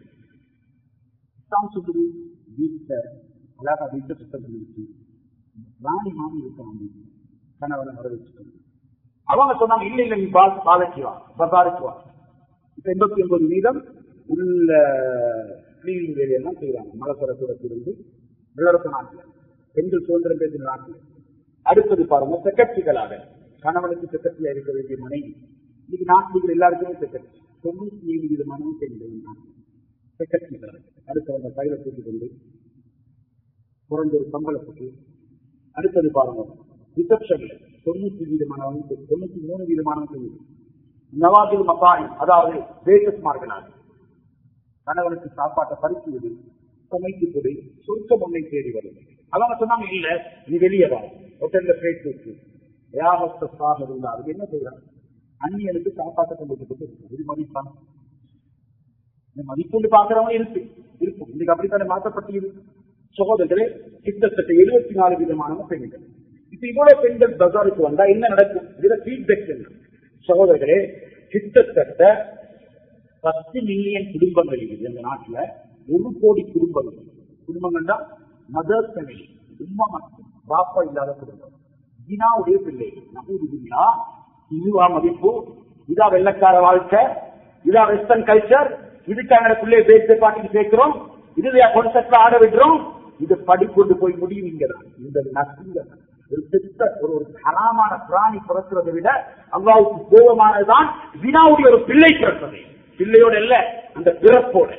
தான் சொல்லுது வீட்டுல அழகா வீட்டை சுத்தம் பண்ணிச்சு ராணி மாதிரி இருக்கிறாங்க கணவனை வர வச்சுக்கணும் அவங்க சொன்னாங்க இல்ல இல்ல நீ பாஸ் பாதைக்கு வா பசாருக்கு வா இப்ப எண்பத்தி ஒன்பது வீதம் உள்ள கிளீனிங் வேலையெல்லாம் செய்யறாங்க மலசரத்துவத்திலிருந்து வெள்ளரச நாட்டுல பெண்கள் சுதந்திரம் பேசுகிற நாட்டுல அடுத்தது பாருங்க செக்கட்சிகளாக கணவனுக்கு செக்கட்சியா இருக்க வேண்டிய மனைவி இன்னைக்கு நாட்டுகள் எல்லாருக்குமே செக்கட்சி தொண்ணூத்தி ஏழு விதமான பெண்கள் நாட்டில் செக்கட்சிகளாக அடுத்தவங்க கையில தூக்கி கொண்டு குறைஞ்ச ஒரு சம்பளத்துக்கு அடுத்தது பாருங்க ரிசப்ஷன்ல தொண்ணூத்தி வீதமானவங்க தொண்ணூத்தி மூணு வீதமானவங்க நவாஜில் மசாயி அதாவது வேட்டஸ்மார்களாக கணவனுக்கு சாப்பாட்டை பறிக்குவது சமைத்து கொடு சொர்க்க முன்னை தேடி வரும் அவங்க சொன்னாங்க இல்ல நீ வெளியே வா ஹோட்டல்ல பிளேட் வச்சு யாகஸ்தாக இருந்தா அதுக்கு என்ன செய்யறாங்க அந்நியனுக்கு சாப்பாட்டை கொண்டு கொடுத்து இருக்கு. இது மதிப்பான் இந்த மதிப்பொண்டு பாக்குறவங்க இருக்கு இருக்கும் இன்னைக்கு அப்படித்தானே மாற்றப்பட்டு இருக்கு சகோதரர்களே கிட்டத்தட்ட எழுபத்தி நாலு விதமான பெண்கள் இப்ப இவ்வளவு பெண்கள் பஜாருக்கு வந்தா என்ன நடக்கும் இதுல ஃபீட்பேக் என்ன சகோதரர்களே கிட்டத்தட்ட பத்து மில்லியன் குடும்பங்கள் இருக்குது இந்த நாட்டுல ஒரு கோடி குடும்பங்கள் குடும்பங்கள்னா மதர் ஃபேமிலி உம்மா மட்டும் பாப்பா இல்லாத குடும்பம் தினாவுடைய பிள்ளைகள் நம்புவதில்லா இதுவா மதிப்பு இதா வெள்ளக்கார வாழ்க்கை இதா வெஸ்டர்ன் கல்ச்சர் இதுக்கான பிள்ளைய பேச்சு பாட்டிக்கு சேர்க்கிறோம் இதுல கொன்செப்ட்ல ஆட விடுறோம் இது படிக்கொண்டு போய் முடியும் இங்கதான் இந்த நசுங்க ஒரு செத்த ஒரு ஒரு ஹராமான பிராணி பிறக்கிறதை விட அல்லாவுக்கு கோபமானதுதான் வினாவுடைய ஒரு பிள்ளை பிறப்பது பிள்ளையோட இல்ல அந்த பிறப்போட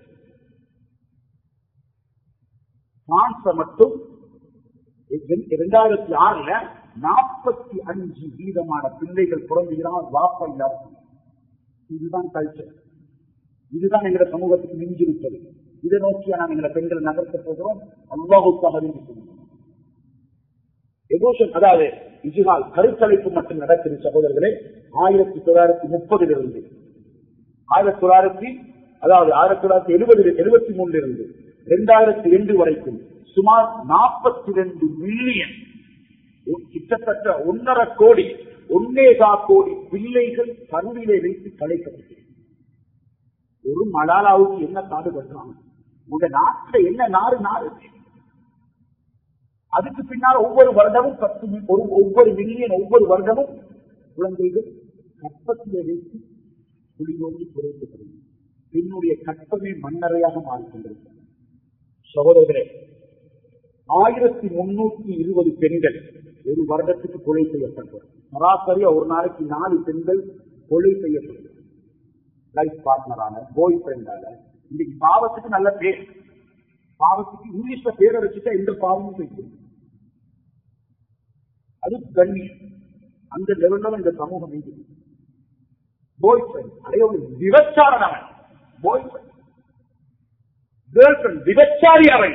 பிரான்ஸ்ல மட்டும் இரண்டாயிரத்தி ஆறுல நாற்பத்தி அஞ்சு வீதமான பிள்ளைகள் பிறந்துகிறான் வாப்பா இல்லாத பிள்ளை. இதுதான் கல்ச்சர் இதுதான் எங்க சமூகத்துக்கு மிஞ்சிருப்பது இதை நோக்கியா நாம் எங்களை பெண்கள் நகர்த்த போகிறோம் அல்லாஹுக்காக வேண்டி சொல்லுவோம் எமோஷன் அதாவது இஜிஹால் கருத்தழைப்பு மட்டும் நடக்குது சகோதரர்களே ஆயிரத்தி தொள்ளாயிரத்தி முப்பதுல இருந்து ஆயிரத்தி தொள்ளாயிரத்தி அதாவது ஆயிரத்தி தொள்ளாயிரத்தி எழுபது எழுபத்தி மூணுல இருந்து இரண்டாயிரத்தி ரெண்டு வரைக்கும் சுமார் நாற்பத்தி ரெண்டு மில்லியன் கிட்டத்தட்ட ஒன்னரை கோடி ஒன்னேகா கோடி பிள்ளைகள் கருவிலை வைத்து கலைக்கப்பட்டது ஒரு மலாலாவுக்கு என்ன காடு பண்றாங்க உங்க நாட்டுல என்ன நாடு நாடு அதுக்கு பின்னால் ஒவ்வொரு வருடமும் பத்து மி- ஒரு ஒவ்வொரு மில்லியன் ஒவ்வொரு வருடமும் குழந்தைகள் கற்பத்திலே வைத்து குளிரோடு குறைக்கப்படுகிறது பெண்ணுடைய கற்பமே மண்ணறையாக மாறிக்கொண்டிருக்கிறது சகோதரர்களே ஆயிரத்தி முன்னூத்தி இருபது பெண்கள் ஒரு வருடத்துக்கு கொலை செய்யப்படுவார் சராசரியா ஒரு நாளைக்கு நாலு பெண்கள் கொலை செய்யப்படுவார் லைஃப் பார்ட்னரான பாய் ஃப்ரெண்டால இன்னைக்கு பாவத்துக்கு நல்ல பேர் பாவத்துக்கு இங்கிலீஷ்ல பேரை வச்சுட்டா எந்த பாவமும் செய்யும் அது கண்ணியம் அந்த லெவல்ல இந்த சமூகம் இருக்குது பாய் ஃப்ரெண்ட் அதே ஒரு விபச்சாரன் அவன் பாய் ஃப்ரெண்ட் கேர்ள் ஃப்ரெண்ட் விபச்சாரி அவன்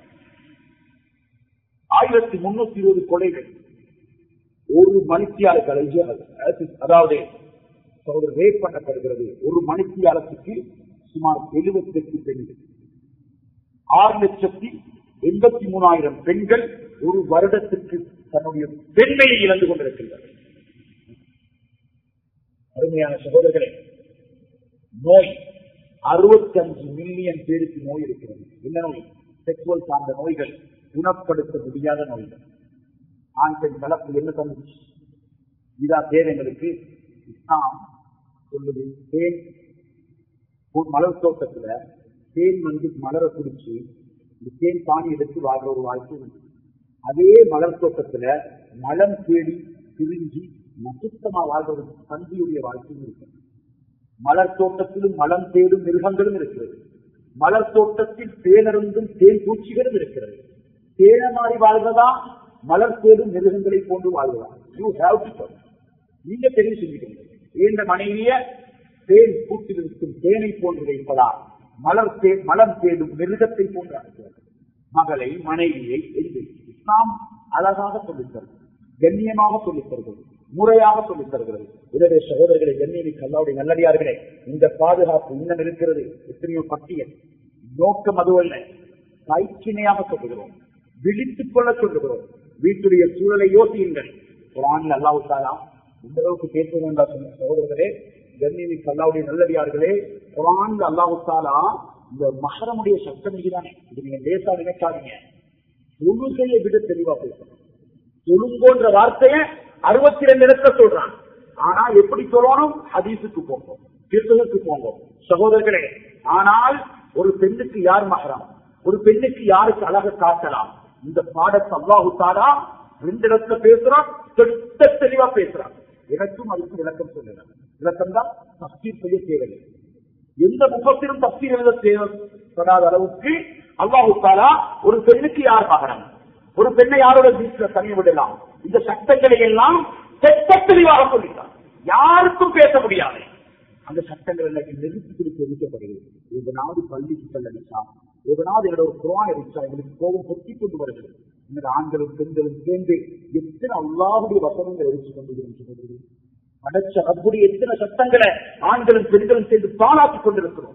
ஆயிரத்தி முன்னூத்தி இருபது கொலைகள் ஒரு மணித்தியால கலைஞ்சு அதாவது ஒரு ரேப் பண்ணப்படுகிறது ஒரு மணித்தியாலத்துக்கு சுமார் எழுபத்தி எட்டு பெண்கள் ஆறு லட்சத்தி எண்பத்தி மூணாயிரம் பெண்கள் ஒரு வருடத்துக்கு தன்னுடைய பெண்மையை இழந்து கொண்டிருக்கின்றனர் அருமையான சகோதரர்களே நோய் அறுபத்தஞ்சு மில்லியன் பேருக்கு நோய் இருக்கிறது என்ன நோய் செக்ஸுவல் சார்ந்த நோய்கள் குணப்படுத்த முடியாத நோய்கள் ஆண் பெண் கலப்பு என்ன தந்துச்சு இதா தேவை எங்களுக்கு இஸ்லாம் சொல்லுது தேன் ஒரு மலர் தோட்டத்துல தேன் வந்து மலரை குடிச்சு இந்த தேன் பாணி எடுத்து வாழ்ற ஒரு வாய்ப்பு உண்டு அதே மலர் தோட்டத்துல மலம் தேடி பிரிஞ்சு நசுத்தமா வாழ்றது தந்தியுடைய வாழ்க்கையும் இருக்கு மலர் தோட்டத்திலும் மலம் தேடும் மிருகங்களும் இருக்கிறது மலர் தோட்டத்தில் தேனருந்தும் தேன் பூச்சிகளும் இருக்கிறது தேன மாறி வாழ்றதா மலர் தேடும் மிருகங்களை போன்று வாழ்வதா யூ ஹேவ் டு நீங்க தெரிவு செஞ்சுக்கணும் இந்த மனைவிய தேன் கூட்டில் இருக்கும் தேனை போன்று வைப்பதா மலர் தே மலம் தேடும் மிருகத்தை போன்று அனுப்புவது மகளை மனைவியை எது இஸ்லாம் அழகாக சொல்லித் தருகிறது கண்ணியமாக சொல்லித் தருகிறது முறையாக சொல்லித் தருகிறது இதனுடைய சகோதரர்களை கண்ணியமிக்கு அல்லாவுடைய நல்லடியார்களே இந்த பாதுகாப்பு இன்னும் இருக்கிறது எத்தனையோ பட்டியல் நோக்கம் அதுவல்ல கைக்கிணையாக சொல்லுகிறோம் விழித்துக் கொள்ள சொல்லுகிறோம் வீட்டுடைய சூழலை யோசியுங்கள் குரானில் அல்லாஹு தாலா இந்த அளவுக்கு பேச வேண்டாம் சொன்ன சகோதரர்களே கண்ணியமிக்கு அல்லாவுடைய நல்லடியார்களே குரான்ல அல்லாஹு தாலா இந்த மகரமுடைய சட்டம் இதுதானே இது நீங்க லேசா நினைக்காதீங்க தொழுகையை விட தெளிவா பேசணும் தொழுங்கோன்ற வார்த்தையை அறுபத்தி ரெண்டு இடத்துல சொல்றான் ஆனா எப்படி சொல்லணும் ஹதீஸுக்கு போங்க கிருத்தகத்துக்கு போங்க சகோதரர்களே ஆனால் ஒரு பெண்ணுக்கு யார் மகரம் ஒரு பெண்ணுக்கு யாருக்கு அழக காட்டலாம் இந்த பாடத்தை அல்லாஹு தாரா ரெண்டு இடத்துல பேசுறான் தெட்ட தெளிவா பேசுறான் எனக்கும் அதுக்கு விளக்கம் சொல்லுறான் விளக்கம் தான் தப்சீர் செய்ய தேவையில்லை எந்த முகத்திலும் தப்சீர் எழுத தேவைப்படாத அளவுக்கு அல்லாஹு தாலா ஒரு பெண்ணுக்கு யார் மகரம் ஒரு பெண்ணை யாரோட வீட்டுல தனி விடலாம் இந்த சட்டங்களை எல்லாம் தெட்ட தெளிவாக சொல்லிட்டார் யாருக்கும் பேச முடியாது அந்த சட்டங்கள் இன்னைக்கு நெருப்பு குறித்து எதிர்க்கப்படுகிறது எவனாவது பள்ளிக்கு செல்லடிச்சா எவனாவது என்னோட ஒரு குரான் அடிச்சா எங்களுக்கு கோபம் பொத்தி கொண்டு வருகிறது இந்த ஆண்களும் பெண்களும் சேர்ந்து எத்தனை அல்லாவுடைய வசனங்கள் எரிச்சு கொண்டிருக்கிறோம் படைச்ச ரப்புடைய எத்தனை சட்டங்களை ஆண்களும் பெண்களும் சேர்ந்து பாலாக்கிக் கொண்டிருக்கிறோம்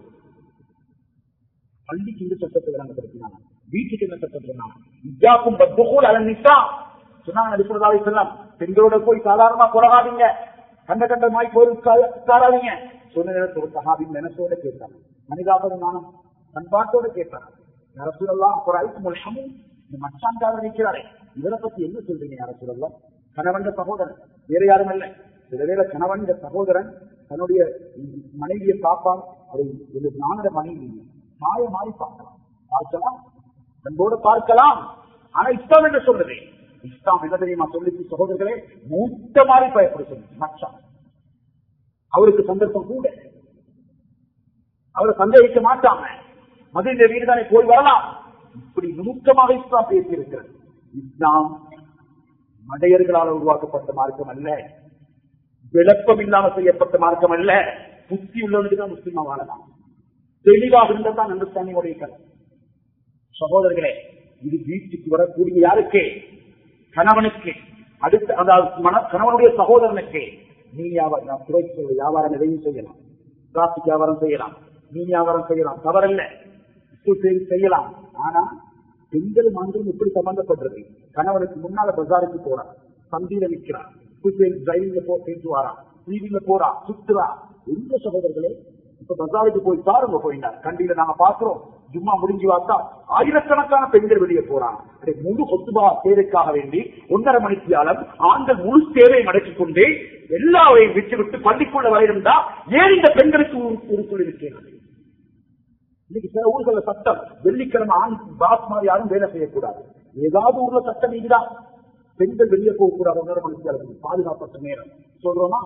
பள்ளிக்கு இந்த சட்டத்தை விளங்கப்படுத்தினாங்க வீட்டுக்கு என்ன சட்டம் சொன்னாங்க இஜாக்கும் பத்துகூல் அலன் நிசா சொன்னாங்க நடிப்பதாவே சொல்லலாம் பெண்களோட போய் சாதாரணமா குறகாதீங்க கண்ட கண்டமாய் போய் உட்காராதீங்க சொன்ன நேரத்தில் ஒரு சகாபி மனசோட கேட்டாங்க மனிதாபதமானம் பண்பாட்டோட கேட்டாங்க அரசுலாம் ஒரு ஐக்கு முழமும் இந்த மச்சான்கார நிற்கிறாரே இவரை பத்தி என்ன சொல்றீங்க அரசுலாம் கணவன் சகோதரன் வேற யாரும் இல்ல சில வேளை கணவன் சகோதரன் தன்னுடைய மனைவியை பார்ப்பான் அதை நானோட மனைவி மாய மாறி பார்க்கலாம் பார்க்கலாம் அன்போடு பார்க்கலாம் ஆனா இஸ்லாம் என்று சொல்லுது இஸ்லாம் என்ன தெரியுமா சொல்லிச்சு சகோதரர்களே மூத்த மாதிரி பயப்பட சொல்லு மச்சான் அவருக்கு சந்தர்ப்பம் கூட அவரை சந்தேகிக்க மாட்டாம மதிய வீடு தானே போய் வரலாம் இப்படி நுணுக்கமாக இஸ்லாம் பேசியிருக்கிறது இஸ்லாம் மடையர்களால் உருவாக்கப்பட்ட மார்க்கம் அல்ல விளப்பம் இல்லாமல் செய்யப்பட்ட மார்க்கம் அல்ல புத்தி உள்ளவனுக்கு தான் முஸ்லீமா வாழலாம் தெளிவாக இருந்தால் தான் அண்டர்ஸ்டாண்டிங் உடைய சகோதரர்களே இது வீட்டுக்கு வரக்கூடிய யாருக்கு கணவனுக்கு அடுத்த அதாவது மன கணவனுடைய சகோதரனுக்கு நீ வியாபாரம் நான் துறை வியாபாரம் எதையும் செய்யலாம் டிராபிக் வியாபாரம் செய்யலாம் நீ வியாபாரம் செய்யலாம் தவறல்ல செய்யலாம் ஆனா பெண்கள் ஆண்களும் எப்படி சம்பந்தப்படுறது கணவனுக்கு முன்னால பஜாருக்கு போறான் சந்தியில நிற்கிறான் ரயில்ல போ பேசி வாரான் டிவியில போறா சுத்துறா எந்த சகோதரர்களே இப்ப பஜாருக்கு போய் பாருங்க போயிட்டார் கண்டியில நாங்க பாக்குறோம் ஜும்மா முடிஞ்சு பார்த்தா ஆயிரக்கணக்கான பெண்கள் வெளியே போறாங்க முழு கொத்துபா தேவைக்காக வேண்டி ஒன்றரை மணித்தியாலம் ஆண்கள் முழு தேவையை மடக்கிக் கொண்டு எல்லாவையும் விட்டு விட்டு பள்ளிக்குள்ள வரையிருந்தா ஏன் இந்த பெண்களுக்கு உறுப்புள் இருக்கிறது இன்னைக்கு சில ஊர்கள சட்டம் வெள்ளிக்கிழமை ஆண் பாஸ் மாதிரி யாரும் வேலை செய்யக்கூடாது ஏதாவது ஊர்ல சட்டம் இதுதான் பெண்கள் வெளியே போகக்கூடாது ஒன்றரை மணித்தியாலத்துக்கு பாதுகாப்பட்ட நேரம் சொல்றோமா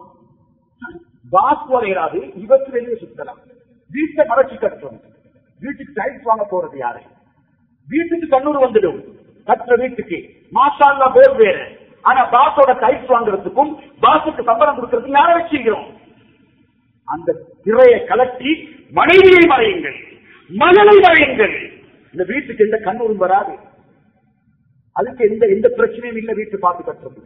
பாஸ் வரையறாது இவற்று வெளியே சுத்தலாம் வீட்டை மறைச்சு கட்டுறோம் வீட்டுக்கு டைல்ஸ் வாங்க போறது யாரு வீட்டுக்கு கண்ணூர் வந்துடும் கட்டுற வீட்டுக்கு மாசாலா பேர் வேற ஆனா பாஸோட கைஸ் வாங்குறதுக்கும் பாஸுக்கு சம்பளம் கொடுக்கறதுக்கும் யாரை வச்சுக்கிறோம் அந்த திரையை கலட்டி மனைவியை மறையுங்கள் மகளை மறையுங்கள் இந்த வீட்டுக்கு எந்த கண்ணூரும் வராது அதுக்கு எந்த எந்த பிரச்சனையும் இல்லை வீட்டு பார்த்து கட்டுறது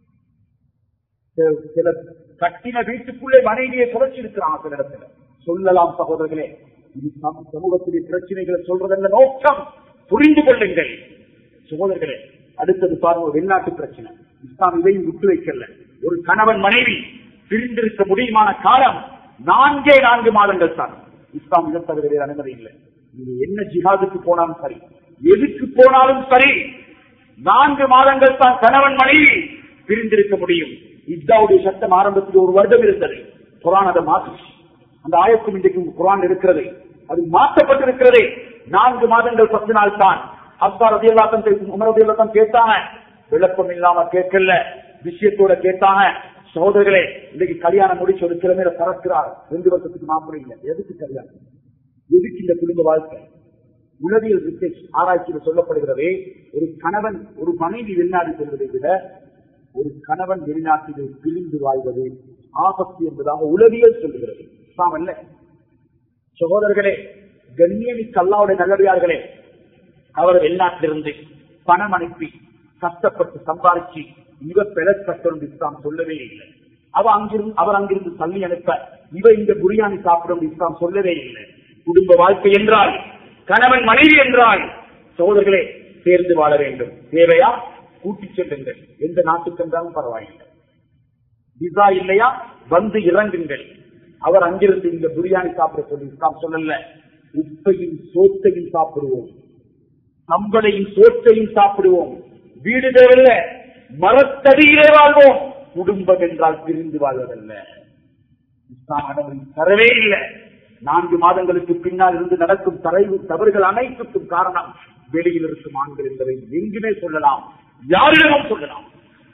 சில- சில கட்டின வீட்டுக்குள்ளே மனைவியை புரட்சி இருக்கிறான் சில இடத்துல சொல்லலாம் சகோதரர்களே இது சம- சமூகத்திலே பிரச்சனைகளை சொல்றதல்ல நோக்கம் புரிந்து கொள்ளுங்கள் சகோதரர்களே அடுத்தது பாருங்க ஒரு வெளிநாட்டு பிரச்சனை இஸ்லாம் இதையும் விட்டு வைக்கல ஒரு கணவன் மனைவி பிரிந்திருக்க முடியுமான காலம் நான்கே நான்கு மாதங்கள் தான் இஸ்லாம் இதை தவிர வேறு அனுமதி இல்லை நீங்க என்ன ஜிஹாதுக்கு போனாலும் சரி எதுக்கு போனாலும் சரி நான்கு மாதங்கள் தான் கணவன் மனைவி பிரிந்திருக்க முடியும் இத்தாவுடைய சட்டம் ஆரம்பத்தில் ஒரு வருடம் இருந்தது குரான் அதை மாற்றி அந்த ஆயத்தும் இன்றைக்கு குரான் இருக்கிறது அது மாற்றப்பட்டிருக்கிறது நான்கு மாதங்கள் பத்து நாள் தான் அப்பா ரதியல்லாத்தம் உமர் ரதியல்லாத்தம் கேட்டாங்க விளக்கம் இல்லாம கேட்கல விஷயத்தோட கேட்டாங்க சகோதரர்களே இன்னைக்கு கல்யாணம் முடிச்சு ஒரு கிழமையில பறக்கிறார் ரெண்டு வருஷத்துக்கு மாப்பிள்ளை இல்லை எதுக்கு கல்யாணம் எதுக்கு இந்த குடும்ப வாழ்க்கை உளவியல் ரிசர்ச் ஆராய்ச்சியில் சொல்லப்படுகிறதே ஒரு கணவன் ஒரு மனைவி வெளிநாடு செல்வதை விட ஒரு கணவன் வெளிநாட்டில் பிரிந்து வாழ்வது ஆபத்து என்பதாக உளவியல் சொல்லுகிறது இஸ்லாம் அல்ல சகோதரர்களே கண்ணியமிக்க அல்லாவுடைய நல்லடியார்களே அவர் வெளிநாட்டிலிருந்து பணம் அனுப்பி கஷ்டப்பட்டு சம்பாதிச்சு இவ பெறப்பட்டோம் இஸ்லாம் சொல்லவே இல்லை அவ அங்கிருந்து அவர் அங்கிருந்து தள்ளி அனுப்ப இவ இந்த பிரியாணி சாப்பிடும் இஸ்லாம் சொல்லவே இல்லை குடும்ப வாழ்க்கை என்றால் கணவன் மனைவி என்றால் சகோதரர்களே சேர்ந்து வாழ வேண்டும் தேவையா கூட்டிச் செல்லுங்கள் எந்த நாட்டுக்கு என்றாலும் பரவாயில்லை விசா இல்லையா வந்து இறங்குங்கள் அவர் அங்கிருந்து இந்த பிரியாணி சாப்பிட சொல்லி இஸ்லாம் சொல்லல உப்பையும் சோத்தையும் சாப்பிடுவோம் நம்மளையும் சோற்றையும் சாப்பிடுவோம் வீடு தேவையில்ல மரத்தடியிலே வாழ்வோம் குடும்பம் என்றால் பிரிந்து வாழ்வதல்ல இஸ்லாம் அனுமதி தரவே இல்லை நான்கு மாதங்களுக்கு பின்னால் இருந்து நடக்கும் தரைவு தவறுகள் அனைத்துக்கும் காரணம் வெளியில் இருக்கும் ஆண்கள் என்பதை எங்குமே சொல்லலாம் யாரிடமும் சொல்லலாம்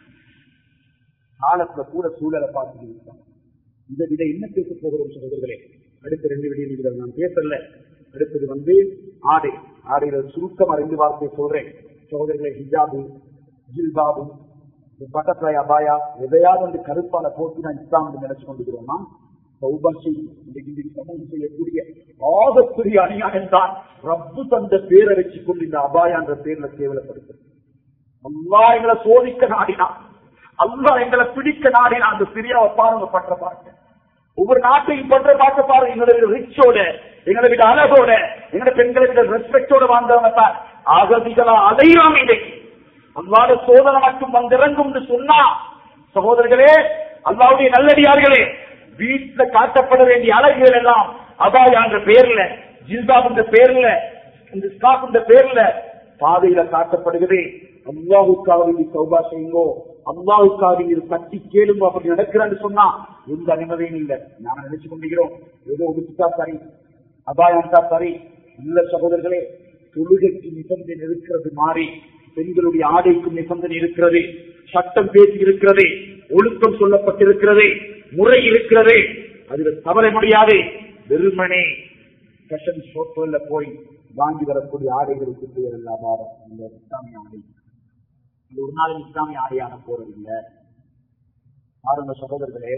காலத்துல கூட சூழலை பார்த்து இருக்கோம் இதை விட என்ன பேச போகிறோம் சகோதரர்களே அடுத்த ரெண்டு விடியல் நான் பேசல அடுத்தது வந்து ஆடை ஆடையில சுருக்கம் அறிந்து வார்த்தையை சொல்றேன் சகோதரர்களே ஹிஜாபு ஜில்பாபு பட்டர்ஃபிளை அபாயா எதையாவது வந்து கருப்பால போட்டு நான் இஸ்லாம் என்று நினைச்சு கொண்டிருக்கிறோமா சௌபாஷி இன்றைக்கு இந்த சமூகம் செய்யக்கூடிய ஆபத்துரிய அநியாயம் தான் ரப்பு தந்த பேரை வச்சு கொண்டு இந்த அபாயா என்ற பேர்ல கேவலப்படுத்துறது அல்லா எங்களை சோதிக்க நாடினான் அல்லா எங்களை பிடிக்க நாடினான் அந்த சிரியாவை பாருங்க பண்ற பார்க்க ஒவ்வொரு நாட்டையும் பண்ற பார்க்க பாருங்க எங்களை விட ரிச்சோட எங்களை விட அழகோட எங்களை பெண்களை விட ரெஸ்பெக்டோட வாழ்ந்தவங்க தான் அகதிகளா அதையும் இன்னைக்கு அல்லாத சோதனை மட்டும் வந்திறங்கும் சொன்னா சகோதரர்களே அல்லாவுடைய நல்லடியார்களே வீட்டுல காட்டப்பட வேண்டிய அழகுகள் எல்லாம் அபாயா என்ற பேர்ல ஜில்பாப் என்ற பேர்ல இந்த ஸ்காப் என்ற பேர்ல பாதையில காட்டப்படுகிறது அல்லாவுக்காக வேண்டி சௌபா செய்யுங்கோ அல்லாவுக்காக இது தட்டி கேளுங்க அப்படி நடக்கிறான்னு சொன்னா எந்த அனுமதியும் இல்லை நாம நினைச்சு கொண்டிருக்கிறோம் ஏதோ ஒடுக்கிட்டா சரி அபாயம்டா சரி இல்ல சகோதரர்களே தொழுகைக்கு நிபந்தனை இருக்கிறது மாறி பெண்களுடைய ஆடைக்கும் நிபந்தனை இருக்கிறது சட்டம் பேசி இருக்கிறது ஒழுக்கம் சொல்லப்பட்டிருக்கிறது முறை இருக்கிறது அதுல தவற முடியாது வெறுமனே ஃபேஷன் ஷோப்போல போய் வாங்கி வரக்கூடிய ஆடைகளுக்கு பெயர் இல்லாத இந்த இஸ்லாமிய ஆடை இது ஒரு நாள் இஸ்லாமிய ஆடையான போறதில்லை பாருங்க சகோதரர்களே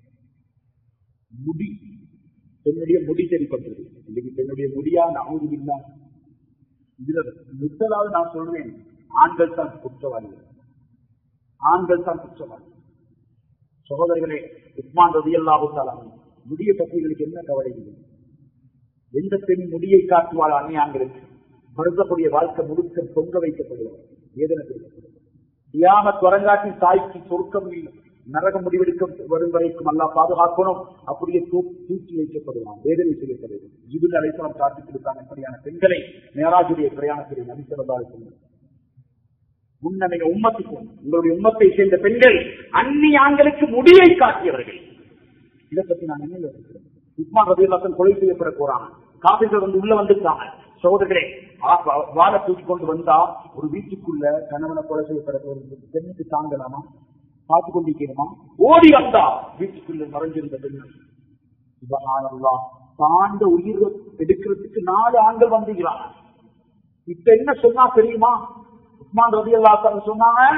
முடி பெண்ணுடைய முடி தெரிப்பட்டது இன்னைக்கு பெண்ணுடைய முடியா நகூது இல்லா இதுல முதலாவது நான் சொல்றேன் ஆண்கள் தான் குற்றவாளிகள் ஆண்கள் தான் குற்றவாளி சகோதரர்களே உஸ்மான் ரதி அல்லாஹு முடிய பற்றிகளுக்கு என்ன கவலை இல்லை எந்த பெண் முடியை காட்டுவாள் அந்நியாங்களுக்கு மறுக்கக்கூடிய வாழ்க்கை முழுக்க தொங்க வைக்கப்படுவார் வேதனை கொடுக்கப்படுவார் தியாமத் வரங்காட்டி தாய்க்கு சொர்க்கம் இல்லை நரகம் முடிவெடுக்க வரும் வரைக்கும் அல்லா பாதுகாக்கணும் அப்படியே தூ- தூக்கி வைக்கப்படுவான் வேதனை செய்யப்படுவான் ஜிபில் அலைசலம் காட்டி கொடுத்தாங்க இப்படியான பெண்களை மேராஜுடைய பிரயாணத்திலே நபிசரதாக முன்னமைய உம்மத்துக்கும் உங்களுடைய உம்மத்தை சேர்ந்த பெண்கள் அந்நிய ஆண்களுக்கு முடியை காட்டியவர்கள் இதை பத்தி நான் என்ன யோசிக்கிறேன் உஸ்மான் ரபியுல்லாசன் கொலை செய்யப்பட போறாங்க காப்பீர்கள் வந்து உள்ள வந்துட்டாங்க சகோதரர்களே ஆ- வா- வாழை தூக்கி கொண்டு வந்தா ஒரு வீட்டுக்குள்ள கணவனை கொலை செய்யப்பட போறது பெண்ணுக்கு தாங்கலாமா பார்த்து கொண்டிருக்கணுமா ஓடி வந்தா வீட்டுக்குள்ள மறைஞ்சிருந்த பெண்கள் சுபஹானல்லா தாண்ட உயிர் எடுக்கிறதுக்கு நாலு ஆண்கள் வந்துகிறாங்க இப்ப என்ன சொன்னா தெரியுமா உஸ்மான் ரதி அல்லா சொன்னாங்க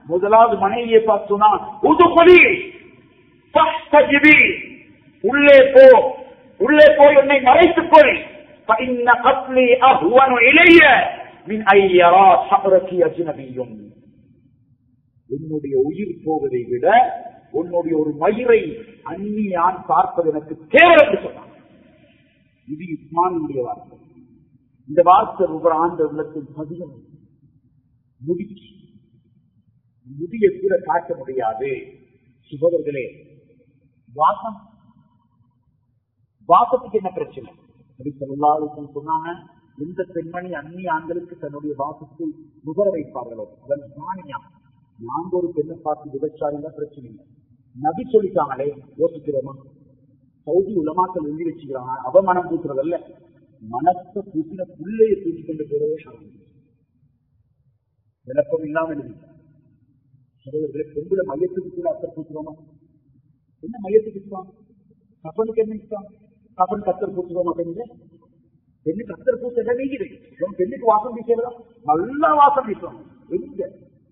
முதலாவது மனைவியை பார்த்தோம்னா உதுகுலி ஃபஸ்தஜிபி உள்ளே போ உள்ளே போய் உன்னை மறைத்துக் கொள் فإن قتلي أهون إلي من أن يرى حقرك أجنبي என்னுடைய உயிர் போவதை விட உன்னுடைய ஒரு மயிரை அந்நியான் பார்ப்பது எனக்கு தேவை என்று சொன்னான் இது இஸ்மானுடைய வார்த்தை இந்த வார்த்தை ஒவ்வொரு ஆண்டு உள்ளத்தில் பதிகம் முடிச்சு முடிய கூட காட்ட முடியாது சுபவர்களே வாசம் வாசத்துக்கு என்ன பிரச்சனை அப்படி சொல்லாத சொன்னாங்க எந்த பெண்மணி அந்நிய ஆண்களுக்கு தன்னுடைய வாசத்தை நுகர வைப்பார்களோ அதன் சாணியா நாங்க ஒரு பெண்ணை பார்த்து விபச்சாரம் தான் பிரச்சனை இல்லை நபி சொல்லிட்டாங்களே யோசிக்கிறோமா சவுதி உலமாக்கள் எழுதி வச்சுக்கிறாங்க அவ மனம் பூசுறதல்ல மனசை பூசின புள்ளைய பூசி கொண்டு போறதே சாமி விளக்கம் இல்லாம எழுதி சகோதரர்களே பெண்களை மையத்துக்கு கூட அத்தர் பூசுறோமா என்ன மையத்துக்கு இஷ்டம் கப்பனுக்கு என்ன இஷ்டம் கப்பன் கத்தர் பூசுறோமா பெண்ணு பெண்ணு கத்தர் பூச என்ன நீங்குது உன் பெண்ணுக்கு வாசம் வீசுறதா நல்லா வாசம் வீசுறோம் எங்க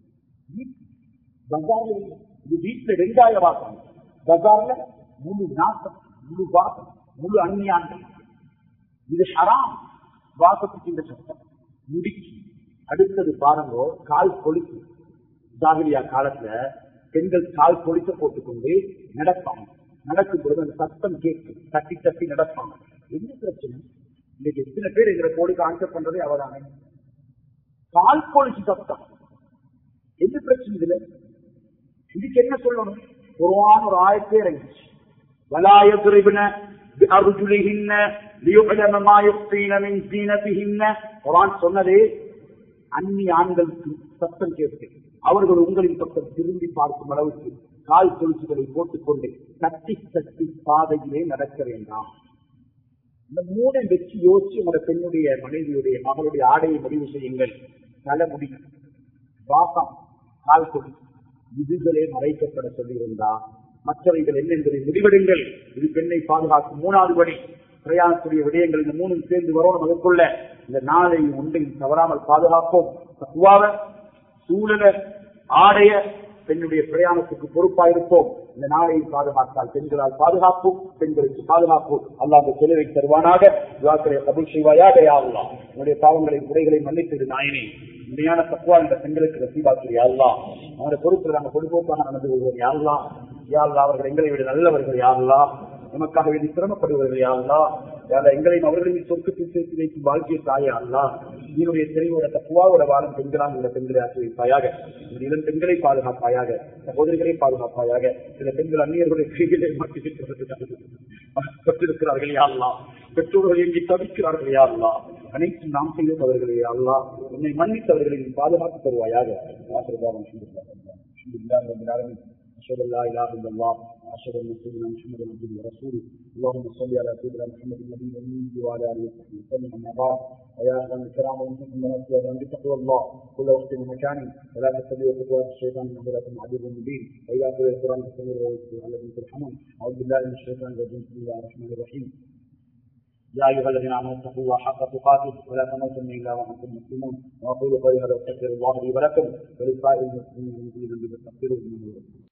பஜார்ல இல்ல. இது வீட்டுல வெங்காய வாசம் பஜார்ல முழு நாசம் முழு வாசம் முழு அந்நியாண்டம் இது ஹராம் வாசத்துக்கு இந்த சட்டம் முடிச்சு அடுத்தது பாருங்க கால் கொழுத்து ஜாகிரியா காலத்துல பெண்கள் கால் கொழுத்த போட்டுக்கொண்டு நடப்பாங்க நடக்கும் பொழுது அந்த சத்தம் கேட்கும் தட்டி தட்டி நடப்பாங்க என்ன பிரச்சனை இன்னைக்கு எத்தனை பேர் எங்களை கோடிக்கு ஆன்சர் பண்றதே அவதானே கால் கொழுச்சு சத்தம் என்ன பிரச்சனை இதுல இதுக்கு என்ன சொல்லணும் குர்ஆன் ஒரு ஆயத்தே இறங்கிச்சு ولا يضربن بأرجلهن ليعلم ما يخفين من زينتهن குர்ஆன் சொன்னதே அந்நிய ஆண்களுக்கு சத்தம் கேட்டு அவர்கள் உங்களின் பக்கம் திரும்பி பார்க்கும் அளவுக்கு கால் கொலுசுகளை போட்டுக்கொண்டு தட்டி தட்டி பாதையிலே நடக்க வேண்டாம் இந்த மூணை வச்சு யோசிச்சு உங்களோட பெண்ணுடைய மனைவியுடைய மகளுடைய ஆடையை முடிவு செய்யுங்கள் தலைமுடி வாசம் கால் கொடி இதுகளே மறைக்கப்பட சொல்லியிருந்தா மற்றவைகள் என்ன என்பதை முடிவெடுங்கள் இது பெண்ணை பாதுகாக்கும் மூணாவது படி பிரயாணக்கூடிய விடயங்கள் இந்த மூணும் சேர்ந்து வரணும் அதற்குள்ள இந்த நாளை ஒன்றையும் தவறாமல் பாதுகாப்போம் தக்குவாக சூழல ஆடைய பெண்ணுடைய பிரயாணத்துக்கு பொறுப்பாயிருப்போம் இந்த நாளையும் பாதுகாத்தால் பெண்களால் பாதுகாப்பு பெண்களுக்கு பாதுகாப்பு அல்லாஹ் அந்த செலவை தருவானாக துவாக்களை கபுல் செய்வாயாக யாருலாம் உன்னுடைய பாவங்களை குறைகளை மன்னித்திரு நாயனே உண்மையான தக்குவா என்ற பெண்களுக்கு ரசீபாக்கு யாருலாம் அவருடைய பொறுப்பில் நாங்கள் பொதுப்போக்காக நடந்து கொள்வோம் யாருலாம் யாருலா அவர்கள் எங்களை விட நல்லவர்கள் யாருலாம் நமக்காக வேண்டி சிரமப்படுவர்கள் யாருலா யாரா எங்களையும் அவர்களின் சொர்க்கத்தில் சேர்த்து வைக்கும் வாழ்க்கையை தாயா அல்லா நீனுடைய தெளிவோட தப்புவாவோட வாழும் பெண்களால் உள்ள பெண்களை ஆக்கி வைப்பாயாக இந்த இளம் பெண்களை பாதுகாப்பாயாக சகோதரிகளை பாதுகாப்பாயாக சில பெண்கள் அந்நியர்களுடைய கைகளை மாற்றிருக்கிறார்கள் யாரெல்லாம் பெற்றோர்கள் எங்கி தவிக்கிறார்கள் யாரெல்லாம் அனைத்தும் நாம் செய்த தவறுகளை யாரெல்லாம் உன்னை மன்னித்தவர்களை நீ பாதுகாத்து தருவாயாக ஆசிர்வாதம் أشهد أن لا إله إلا الله وأشهد أن سيدنا محمدا عبده ورسوله اللهم صل على سيدنا محمد النبي الأمي وعلى آله وصحبه وسلم أما بعد ويا أهل الكرام ومنكم من أسير أن بتقوى الله كل وقت ومكان ولا تتبعوا خطوات الشيطان إنه لكم عدو مبين وإذا قرئ القرآن فاستمروا واذكروا الذين ترحمون أعوذ بالله من الشيطان الرجيم بسم الله الرحمن الرحيم يا ايها الذين امنوا اتقوا الله حق تقاته ولا تموتن الا وانتم مسلمون واقولوا قولي هذا واستغفر الله لي ولكم ولسائر المسلمين من كل ذنب فاستغفروه انه هو الغفور